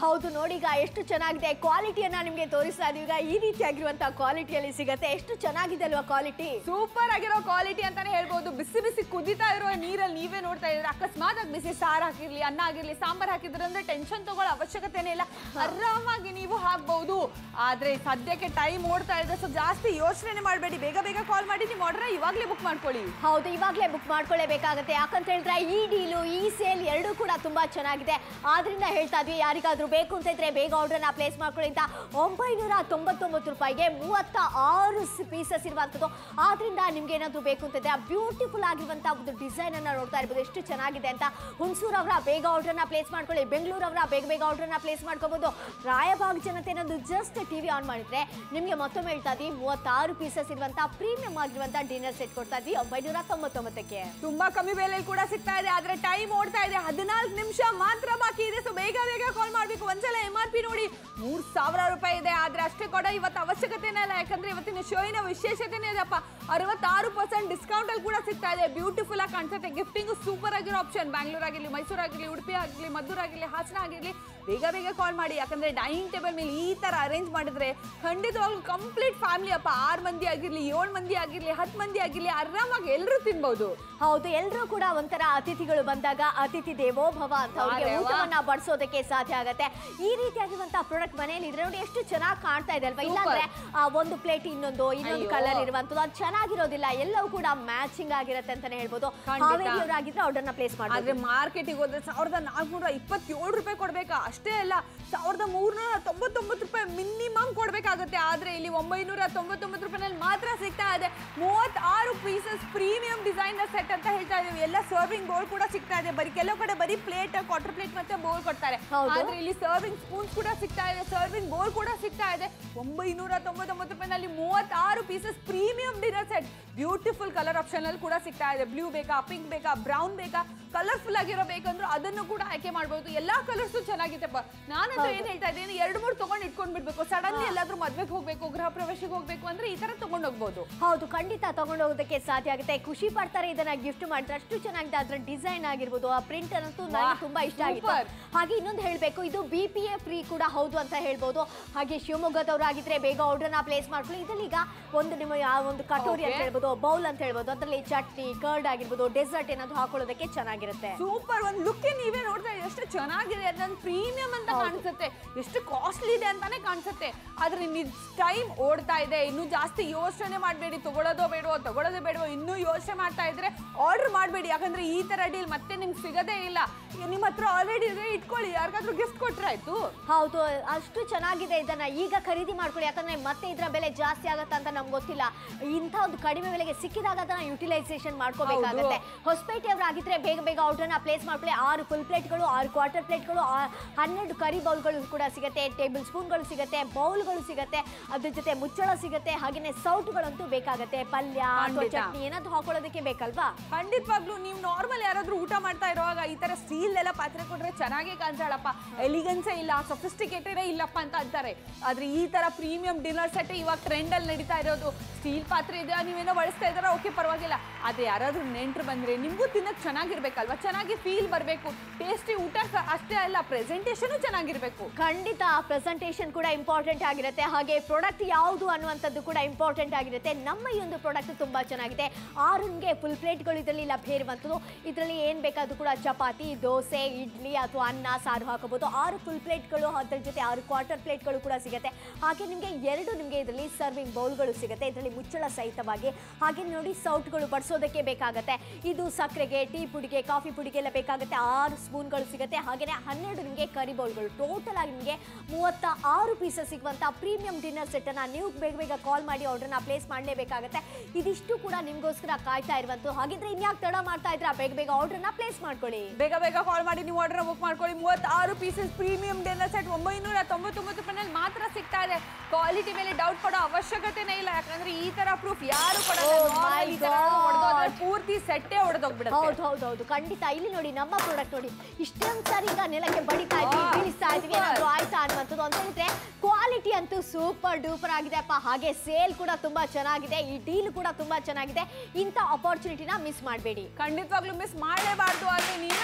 ಹೌದು ನೋಡಿ ಈಗ ಎಷ್ಟು ಚೆನ್ನಾಗಿದೆ ಕ್ವಾಲಿಟಿಯನ್ನ ನಿಮ್ಗೆ ತೋರಿಸ್ತಾ ಇದೀವಿ ಈಗ ಈ ರೀತಿಯಾಗಿರುವಂತಹ ಕ್ವಾಲಿಟಿಯಲ್ಲಿ ಸಿಗತ್ತೆ ಎಷ್ಟು ಚೆನ್ನಾಗಿದೆ ಅಲ್ವಾ ಕ್ವಾಲಿಟಿ ಸೂಪರ್ ಆಗಿರೋ ಕ್ವಾಲಿಟಿ ಅಂತಾನೆ ಹೇಳ್ಬೋದು ಬಿಸಿ ಬಿಸಿ ಕುದಿತಾ ಇರೋ ನೀರಲ್ಲಿ ನೀವೇ ನೋಡ್ತಾ ಇದ್ರೆ ಅಕಸ್ಮಾತ್ ಆಗಿ ಬಿಸಿ ಸಾರು ಹಾಕಿರ್ಲಿ ಅನ್ನ ಆಗಿರ್ಲಿ ಸಾಂಬಾರ್ ಹಾಕಿದ್ರೆ ಅಂದ್ರೆ ಟೆನ್ಷನ್ ತಗೊಳ್ಳೋ ಅವಶ್ಯಕತೆನೇ ಇಲ್ಲ ಆರಾಮಾಗಿ ನೀವು ಹಾಕ್ಬಹುದು ಆದ್ರೆ ಸದ್ಯಕ್ಕೆ ಟೈಮ್ ಓಡ್ತಾ ಇದೆ ಸೊ ಜಾಸ್ತಿ ಯೋಚನೆ ಮಾಡಬೇಡಿ ಬೇಗ ಬೇಗ ಕಾಲ್ ಮಾಡಿ ನೀವು ಆರ್ಡರ್ ಇವಾಗಲೇ ಬುಕ್ ಮಾಡ್ಕೊಳ್ಳಿ ಹೌದು ಇವಾಗಲೇ ಬುಕ್ ಮಾಡ್ಕೊಳ್ಳೇಬೇಕಾಗತ್ತೆ ಯಾಕಂತ ಹೇಳಿದ್ರೆ ಈ ಡೀಲು ಈ ಸೇಲ್ ಎರಡೂ ಕೂಡ ತುಂಬಾ ಚೆನ್ನಾಗಿದೆ ಆದ್ರಿಂದ ಹೇಳ್ತಾ ಇದ್ವಿ ಯಾರಿಗಾದ್ರೂ ಬೇಕು ಅಂತ ಇದ್ರೆ ಬೇಗ ಆರ್ಡರ್ನ ಪ್ಲೇಸ್ ಮಾಡ್ಕೊಳ್ಳಿ ಅಂತ ಒಂಬೈನೂರ ತೊಂಬತ್ತೊಂಬತ್ತು ರೂಪಾಯಿಗೆ ಮೂವತ್ತ ಆರು ಪೀಸಸ್ ಇರುವಂಥದ್ದು ಆದ್ರಿಂದ ನಿಮ್ಗೆ ಏನಾದ್ರು ಬೇಕು ಅಂತಂದ್ರೆ ಬ್ಯೂಟಿಫುಲ್ ಆಗಿರುವಂತಹ ಒಂದು ಡಿಸೈನ್ ಅನ್ನ ನೋಡ್ತಾ ಇರ್ಬೋದು ಎಷ್ಟು ಚೆನ್ನಾಗಿದೆ ಅಂತ ಹುಣಸೂರ್ ಅವರ ಬೇಗ ಆರ್ಡರ್ನ ಪ್ಲೇಸ್ ಮಾಡ್ಕೊಳ್ಳಿ ಬೆಂಗಳೂರು ಅವರ ಬೇಗ ಬೇಗ ಆರ್ಡರ್ನ ಪ್ಲೇಸ್ ಮಾಡ್ಕೋಬಹುದು ರಾಯಬಾಗ್ ಜನತೆ ಏನಾದ್ರು ಜಸ್ಟ್ ಟಿವಿ ಆನ್ ಮಾಡಿದ್ರೆ ನಿಮ್ಗೆ ಮತ್ತೊಮ್ಮೆ ಹೇಳ್ತಾ ಇದ್ವಿ ಮೂವತ್ತಾರು ಪೀಸಸ್ ಇರುವಂತಹ ಪ್ರೀಮಿಯಂ ಆಗಿರುವಂತಹ ಡಿನ್ನರ್ ಸೆಟ್ ಕೊಡ್ತಾ ಇದ್ವಿ ಒಂಬೈನೂರ ತೊಂಬತ್ತೊಂಬತ್ತಕ್ಕೆ ತುಂಬಾ ಕಮ್ಮಿ ಬೆಲೆಯಲ್ಲಿ ಕೂಡ ಸಿಗ್ತಾ ಇದೆ ಆದ್ರೆ ಟೈಮ್ ಓಡ್ತಾ ಇದೆ ಹದಿನಾಲ್ಕು ನಿಮಿಷ ಮಾತ್ರ ಬಾಕಿ ಇದೆ ಸೊ ಬೇಗ ಬೇಗ ಕಾಲ್ ಮಾಡ್ಬೇಕು ಒಂದ್ಸಲ ಎಂ ಆರ್ ಪಿ ನೋಡಿ ಮೂರ್ ಸಾವಿರ ರೂಪಾಯಿ ಇದೆ ಆದ್ರೆ ಅಷ್ಟೇ ಕೊಡ ಇವತ್ತು ಅವಶ್ಯಕತೆನೇ ಇಲ್ಲ ಯಾಕಂದ್ರೆ ಇವತ್ತಿನ ಶೋಯಿನ ವಿಶೇಷತೆನೇ ಇದೆಪ್ಪ ಅರವತ್ತಾರು ಪರ್ಸೆಂಟ್ ಡಿಸ್ಕೌಂಟ್ ಅಲ್ಲಿ ಕೂಡ ಸಿಗ್ತಾ ಇದೆ ಬ್ಯೂಟಿಫುಲ್ ಆಗಿ ಕಾಣಿಸುತ್ತೆ ಗಿಫ್ಟಿಂಗ್ ಸೂಪರ್ ಆಗಿರೋ ಆಪ್ಷನ್ ಬ್ಯಾಂಗ್ಳೂರ್ ಆಗಿರ್ಲಿ ಮೈಸೂರು ಆಗಿರ್ಲಿ ಉಡುಪಿ ಆಗಿರ್ಲಿ ಮದ್ದೂರು ಆಗಿರ್ಲಿ ಹಾಸನ ಆಗಿರ್ಲಿ ಬೇಗ ಬೇಗ ಕಾಲ್ ಮಾಡಿ ಯಾಕಂದ್ರೆ ಡೈನಿಂಗ್ ಟೇಬಲ್ ಮೇಲೆ ಈ ತರ ಅರೇಂಜ್ ಮಾಡಿದ್ರೆ ಖಂಡಿತವಾಗ್ಲೂ ಕಂಪ್ಲೀಟ್ ಫ್ಯಾಮಿಲಿ ಅಪ್ಪ ಆರು ಮಂದಿ ಆಗಿರ್ಲಿ ಏಳು ಮಂದಿ ಆಗಿರ್ಲಿ ಹತ್ತು ಮಂದಿ ಆಗಿರ್ಲಿ ಆರಾಮಾಗಿ ಎಲ್ಲರೂ ತಿನ್ಬಹುದು ಹೌದು ಎಲ್ಲರೂ ಕೂಡ ಒಂಥರ ಅತಿಥಿಗಳು ಬಂದಾಗ ಅತಿಥಿ ದೇವೋ ಭವ ಅಂತ ಅವ್ರಿಗೆ ಅರೆ ವಾ. ಊಟವನ್ನ ಬಡಿಸೋದಕ್ಕೆ ಸಾಧ್ಯ ಆಗತ್ತೆ ಈ ರೀತಿಯಾಗಿರುವಂತಹ ಪ್ರಾಡಕ್ಟ್ ಮನೆಯಲ್ಲಿ ಇದ್ರೆ ನೋಡಿ ಎಷ್ಟು ಚೆನ್ನಾಗಿ ಕಾಣ್ತಾ ಇದೆ ಅಲ್ವಾ ಇಲ್ಲಾಂದ್ರೆ ಆ, ಒಂದು ಪ್ಲೇಟ್ ಇನ್ನೊಂದು ಇನ್ನೊಂದು ಅಯ್ಯೋ. ಕಲರ್ ಇರುವಂತದ್ದು ಅದು ಚೆನ್ನಾಗಿರೋದಿಲ್ಲ ಎಲ್ಲವೂ ಕೂಡ ಮ್ಯಾಚಿಂಗ್ ಆಗಿರತ್ತೆ ಅಂತಾನೆ ಹೇಳ್ಬೋದು ಖಂಡಿತ. ಹಾವೇರಿಯವರಾಗಿದ್ರೆ ಆರ್ಡರ್ನ ಪ್ಲೇಸ್ ಆದ್ರೆ ಮಾಡ್ಬೋದು ಮಾರ್ಕೆಟಿಗೆ ಹೋದ್ರೆ ಸಾವಿರದ ನಾಲ್ಕುನೂರ ಇಪ್ಪತ್ತೇಳು ರೂಪಾಯಿ ಕೊಡ್ಬೇಕಾ ಅಷ್ಟೇ ಅಲ್ಲ ಸಾವಿರದ ಮೂರ್ನೂರ ತೊಂಬತ್ತೊಂಬತ್ತು ರೂಪಾಯಿ ಮಿನಿಮಮ್ ಕೊಡ್ಬೇಕಾಗುತ್ತೆ ಆದ್ರೆ ಇಲ್ಲಿ ಒಂಬೈನೂರ ತೊಂಬತ್ತೊಂಬತ್ತು ರೂಪಾಯಿನಲ್ಲಿ ಮಾತ್ರ ಸಿಗ್ತಾ ಇದೆ ಮೂವತ್ತಾರು ಪೀಸಸ್ ಪ್ರೀಮಿಯಂ ಡಿಸೈನರ್ ಸೆಟ್ ಅಂತ ಹೇಳ್ತಾ ಇದೀವಿ ಎಲ್ಲ ಸರ್ವಿಂಗ್ ಬೋಲ್ ಕೂಡ ಸಿಗ್ತಾ ಇದೆ ಬರೀ ಕೆಲವು ಕಡೆ ಬರೀ ಪ್ಲೇಟ್ ಕ್ವಾರ್ಟರ್ ಪ್ಲೇಟ್ ಮತ್ತೆ ಬೋಲ್ ಕೊಡ್ತಾರೆ ಹೌದು. ಆದ್ರೆ ಇಲ್ಲಿ ಸರ್ವಿಂಗ್ ಸ್ಪೂನ್ಸ್ ಕೂಡ ಸಿಗ್ತಾ ಇದೆ ಸರ್ವಿಂಗ್ ಬೋಲ್ ಕೂಡ ಸಿಗ್ತಾ ಇದೆ ಒಂಬೈನೂರ ತೊಂಬತ್ತೊಂಬತ್ತು ರೂಪಾಯಿನಲ್ಲಿ ಮೂವತ್ತಾರು pieces premium dinner set beautiful colour option ಅಲ್ಲಿ ಕೂಡ ಸಿಗ್ತಾ ಇದೆ ಬ್ಲೂ ಬೇಕಾ ಪಿಂಕ್ ಬೇಕಾ ಬ್ರೌನ್ ಬೇಕಾ ಕಲರ್ಫುಲ್ ಆಗಿರೋ ಬೇಕಂದ್ರೂ ಅದನ್ನು ಕೂಡ ಆಯ್ಕೆ ಮಾಡಬಹುದು ಎಲ್ಲಾ ಕಲರ್ಸ್ ಚೆನ್ನಾಗಿತ್ತಪ್ಪ ನಾನಂತೂ ಏನ್ ಹೇಳ್ತಾ ಇದ್ದೀನಿ ಎರಡು ಮೂರು ತಗೊಂಡ್ ಇಟ್ಕೊಂಡ್ ಬಿಡ್ಬೇಕು ಸಡನ್ಲಿ ಎಲ್ಲಾದ್ರೂ ಮದ್ವೆಗೆ ಹೋಗ್ಬೇಕು ಗೃಹ ಪ್ರವೇಶಕ್ಕೆ ಹೋಗ್ಬೇಕು ಅಂದ್ರೆ ಈ ತರ ತಗೊಂಡ್ ಹೋಗ್ಬೋದು ಹೌದು ಖಂಡಿತ ತಗೊಂಡು ಹೋಗೋದಕ್ಕೆ ಸಾಧ್ಯ ಆಗುತ್ತೆ ಖುಷಿ ಪಡ್ತಾರೆ ಇದನ್ನ ಗಿಫ್ಟ್ ಮಾಡಿದ್ರೆ ಅಷ್ಟು ಚೆನ್ನಾಗಿದೆ ಅದ್ರ ಡಿಸೈನ್ ಆಗಿರ್ಬೋದು ಆ ಪ್ರಿಂಟ್ ಅಂತೂ ನನಗೆ ವಾಹ್, ತುಂಬಾ ಇಷ್ಟ ಆಗಿತ್ತು super. ಹಾಗೆ ಇನ್ನೊಂದು ಹೇಳ್ಬೇಕು ಇದು ಬಿ ಪಿ ಎ ಫ್ರೀ ಕೂಡ ಹೌದು ಅಂತ ಹೇಳ್ಬೋದು ಹಾಗೆ ಶಿವಮೊಗ್ಗದವರಾಗಿದ್ರೆ ಬೇಗ ಆರ್ಡರ್ನ ಪ್ಲೇಸ್ ಮಾಡ್ಕೊಳ್ಳಿ ಇದ್ರಲ್ಲಿ ಈಗ ಒಂದು ನಿಮ್ಮ ಆ ಒಂದು ಕಟೋರಿ ಅಂತ Okay. ಹೇಳ್ಬೋದು ಬೌಲ್ ಅಂತ ಹೇಳ್ಬೋದು ಅದರಲ್ಲಿ ಚಟ್ನಿ ಕರ್ಡ್ ಆಗಿರ್ಬೋದು ಡೆಸರ್ಟ್ ಏನಾದ್ರು ಹಾಕೊಳ್ಳೋದಕ್ಕೆ ಚೆನ್ನಾಗಿರುತ್ತೆ ಸೂಪರ್ ಒಂದ್ ಲುಕ್ ನೀವೇ ನೋಡ್ತಾ ಇದ್ದೀರಿ ಎಷ್ಟು ಚೆನ್ನಾಗಿದೆ ಅದೊಂದು ಪ್ರೀಮಿಯಂ ಅಂತ ಹೌದು. ಕಾಣಿಸುತ್ತೆ ಎಷ್ಟು ಕಾಸ್ಟ್ಲಿ ಇದೆ ಅಂತಾನೆ ಕಾಣಿಸುತ್ತೆ ಆದ್ರೆ ನಿಜ ಟೈಮ್ ಓಡ್ತಾ ಇದೆ ಇನ್ನು ಜಾಸ್ತಿ ಯೋಚನೆ ಮಾಡಬೇಡಿ ತಗೊಳ್ಳೋದೋ ಬೇಡವೋ ತಗೊಳ್ಳೋದೇ ಬೇಡವೋ ಇನ್ನೂ ಯೋಚನೆ ಮಾಡ್ತಾ ಇದ್ರೆ ಆರ್ಡರ್ ಮಾಡಬೇಡಿ ಯಾಕಂದ್ರೆ ಈ ತರ ಡೀಲ್ ಮತ್ತೆ ನಿಮ್ಗೆ ಸಿಗದೇ ಇಲ್ಲ ಈಗ ನಿಮ್ಮ ಹತ್ರ ಆಲ್ರೆಡಿ ಇದೆ ಇಟ್ಕೊಳ್ಳಿ ಯಾರಿಗಾದ್ರೂ ಗಿಫ್ಟ್ ಕೊಟ್ರೆ ಆಯ್ತು ಹೌದು ಅಷ್ಟು ಚೆನ್ನಾಗಿದೆ ಇದನ್ನ ಈಗ ಖರೀದಿ ಮಾಡ್ಕೊಳ್ಳಿ ಯಾಕಂದ್ರೆ ಮತ್ತೆ ಇದರ ಬೆಲೆ ಜಾಸ್ತಿ ಆಗತ್ತಾ ಅಂತ ನಮ್ಗೆ ಗೊತ್ತಿಲ್ಲ ಇಂಥ ಒಂದು ಕಡಿಮೆ ಬೆಲೆಗೆ ಸಿಕ್ಕಿದಾಗ ಅದನ್ನ ಯುಟಿಲೈಸೇಷನ್ ಮಾಡ್ಕೋಬೇಕಾಗತ್ತೆ ಹೊಸಪೇಟೆಯವರಾಗಿದ್ರೆ ಬೇಗ ಬೇಗ ಆರ್ಡರ್ನ ಪ್ಲೇಸ್ ಮಾಡ್ಕೊಳ್ಳಿ ಆರು ಫುಲ್ ಪ್ಲೇಟ್ಗಳು ಆರು ಕ್ವಾರ್ಟರ್ ಪ್ಲೇಟ್ಗಳು ಹನ್ನೆರಡು ಕರಿ ಬೌಲ್ಗಳು ಕೂಡ ಸಿಗುತ್ತೆ ಟೇಬಲ್ ಸ್ಪೂನ್ಗಳು ಸಿಗುತ್ತೆ ಬೌಲ್ಗಳು ಸಿಗುತ್ತೆ ಅದ್ರ ಜೊತೆ ಮುಚ್ಚಳ ಸಿಗುತ್ತೆ ಹಾಗೇನೆ ಸೌಟ್ಗಳಂತೂ ಬೇಕಾಗತ್ತೆ ಪಲ್ಯ ಅಥವಾ ಖಂಡಿತ. ಚಟ್ನಿ ಏನಾದ್ರು ಹಾಕೊಳ್ಳೋದಕ್ಕೆ ಬೇಕಲ್ವಾ ಖಂಡಿತವಾಗ್ಲೂ ನೀವು ನಾರ್ಮಲ್ ಯಾರಾದ್ರೂ ಊಟ ಮಾಡ್ತಾ ಇರುವಾಗ ಈ ತರ ಸ್ಟೀಲ್ ಎಲ್ಲ ಪಾತ್ರೆ ಕೊಟ್ರೆ ಚೆನ್ನಾಗೇ ಕಾಣಿಸಾಳಪ್ಪ ಎಲಿಗೆನ್ಸೇ ಇಲ್ಲ ಸೊಫಿಸ್ಟಿಕೇಟೆಡೇ ಇಲ್ಲಪ್ಪ ಅಂತ ಅಂತಾರೆ ಆದ್ರೆ ಈ ತರ ಪ್ರೀಮಿಯಂ ಡಿನ್ನರ್ ಸೆಟ್ ಇವಾಗ ಟ್ರೆಂಡ್ ಅಲ್ಲಿ ನಡೀತಾ ಇರೋದು ಸ್ಟೀಲ್ ಪಾತ್ರೆ ಇದೆ ನೀವೇನೋ ಬಳಸ್ತಾ ಇದಾರ ಓಕೆ ಪರವಾಗಿಲ್ಲ ಅದೇ ಯಾರಾದ್ರೂ ನೆಂಟ್ರು ಬಂದ್ರೆ ನಿಮ್ಗೂ ತಿನ್ನಕ್ ಚೆನ್ನಾಗಿರ್ಬೇಕಲ್ವಾ ಚೆನ್ನಾಗಿ ಫೀಲ್ ಬರಬೇಕು ಟೇಸ್ಟಿ ಊಟ ಸ- ಅಷ್ಟೇ ಅಲ್ಲ ಪ್ರೆಸೆಂಟೇಷನ್ ಚೆನ್ನಾಗಿರ್ಬೇಕು ಖಂಡಿತ ಪ್ರೆಸೆಂಟೇಷನ್ ಕೂಡ ಇಂಪಾರ್ಟೆಂಟ್ ಆಗಿರುತ್ತೆ ಹಾಗೆ ಪ್ರಾಡಕ್ಟ್ ಯಾವುದು ಅನ್ನುವಂಥದ್ದು ಕೂಡ ಇಂಪಾರ್ಟೆಂಟ್ ಆಗಿರುತ್ತೆ ನಮ್ಮ ಈ ಒಂದು ಪ್ರಾಡಕ್ಟ್ ತುಂಬಾ ಚೆನ್ನಾಗಿದೆ ಆರುನ್ಗೆ ಫುಲ್ ಪ್ಲೇಟ್ಗಳು ಇದರಲ್ಲಿ ಲಭ್ಯ ಇರುವಂಥದ್ದು ಇದರಲ್ಲಿ ಏನು ಬೇಕಾದ್ರೂ ಕೂಡ ಚಪಾತಿ ದೋಸೆ ಇಡ್ಲಿ ಅಥವಾ ಅನ್ನ ಸಾರು ಹಾಕೋಬಹುದು ಆರು ಫುಲ್ ಪ್ಲೇಟ್ಗಳು ಅದ್ರ ಜೊತೆ ಆರು ಕ್ವಾರ್ಟರ್ ಪ್ಲೇಟ್ಗಳು ಕೂಡ ಸಿಗುತ್ತೆ ಹಾಗೆ ನಿಮಗೆ ಎರಡು ನಿಮಗೆ ಇದರಲ್ಲಿ ಸರ್ವಿಂಗ್ ಬೌಲ್ಗಳು ಸಿಗುತ್ತೆ ಇದರಲ್ಲಿ ಮುಚ್ಚಳ ಸಹಿತವಾಗಿ ಹಾಗೆ ನೋಡಿ ಸೌಟ್ಗಳು ಬಡಿಸೋದಕ್ಕೆ ಬೇಕಾಗುತ್ತೆ ಇದು ಸಕ್ಕರೆಗೆ ಟೀ ಪುಡಿಗೆ ಕಾಫಿ ಪುಡಿಗೆ ಎಲ್ಲ ಬೇಕಾಗುತ್ತೆ ಆರು ಸ್ಪೂನ್ಗಳು ಸಿಗುತ್ತೆ ಹಾಗೆಯೇ ಹನ್ನೆರಡು ನಿಮಗೆ ಕರಿ ಬೌಲ್ಗಳು ಟೋಟಲ್ ಆಗಿ ನಿಮಗೆ ಮೂವತ್ತ ಆರು ಪೀಸಸ್ ಸಿಗುವಂಥ ಪ್ರೀಮಿಯಂ ಡಿನ್ನರ್ ಸೆಟ್ಟನ್ನು ನೀವು ಬೇಗ ಬೇಗ ಕಾಲ್ ಮಾಡಿ ಆರ್ಡರ್ನ ಪ್ಲೇಸ್ ಮಾಡಲೇಬೇಕಾಗುತ್ತೆ ಇದಿಷ್ಟು ಕೂಡ ನಿಮಗೋಸ್ಕರ ಕಾಯ್ತಾ ಇರುವಂಥದ್ದು ಹಾಗಿದ್ರೆ ಇನ್ಯಾಕೆ ತಡ ಮಾಡ್ತಾ ಇದ್ರೆ ಬೇಗ ಬೇಗ ಆರ್ಡರ್ನ ಪ್ಲೇಸ್ ಮಾಡ್ಕೊಳ್ಳಿ ಬೇಗ ಬೇಗ ಕಾಲ್ ಮಾಡಿ ನೀವು ಆರ್ಡರ್ ಬುಕ್ ಮಾಡ್ಕೊಳ್ಳಿ ಮೂವತ್ತಾರು ಪೀಸಸ್ ಪ್ರೀಮಿಯಂ ಡಿನ್ನರ್ ಸೆಟ್ ಒಂಬೈನೂರ ತೊಂಬತ್ತೊಂಬತ್ತು ರೂಪಾಯಿನಲ್ಲಿ ಮಾತ್ರ ಸಿಗ್ತಾ ಇದೆ ಕ್ವಾಲಿಟಿ ಮೇಲೆ ಡೌಟ್ ಪಡೋ ಅವಶ್ಯಕತೆನೇ ಇಲ್ಲ ಯಾಕಂದ್ರೆ ಈ ತರ ಪ್ರೂಫ್ ಯಾರು ಕೊಡಲ್ಲ Oh Normal my ಈ ತರ ಹೊಡ್ದೋದ್ರೆ God. ಪೂರ್ತಿ ಸೆಟ್ಟೇ ಹೊಡೆದೋಗ್ಬಿಡುತ್ತೆ ಹೌದು ಹೌದು ಹೌದು ಖಂಡಿತ ಇಲ್ಲಿ ನೋಡಿ ನಮ್ಮ ಪ್ರಾಡಕ್ಟ್ ನೋಡಿ ಇಷ್ಟೊಂದು ಸಾರಿ ಈಗ ನೆಲಕ್ಕೆ ಬಡಿತಾ ಇದ್ವಿ ಆ, ಬೀಳಿಸ್ತಾ ಇದ್ವಿ super. ಏನಾದ್ರು ಆಯ್ತಾ ಅನ್ನುವಂಥದ್ದು ಅಂತ ಹೇಳಿದ್ರೆ ಕ್ವಾಲಿಟಿ ಅಂತೂ ಸೂಪರ್ ಡೂಪರ್ ಆಗಿದೆ ಅಪ್ಪ ಹಾಗೆ ಸೇಲ್ ಕೂಡ ತುಂಬಾ ಚೆನ್ನಾಗಿದೆ ಈ ಡೀಲ್ ಕೂಡ ತುಂಬಾ ಚೆನ್ನಾಗಿದೆ ಇಂಥ ಅಪಾರ್ಚುನಿಟಿನ ಮಿಸ್ ಮಾಡಬೇಡಿ ಖಂಡಿತವಾಗ್ಲೂ ಮಿಸ್ ಮಾಡಲೇಬಾರ್ದು ಆದ್ರೆ ನೀವೇ ನೋಡ್ತಾ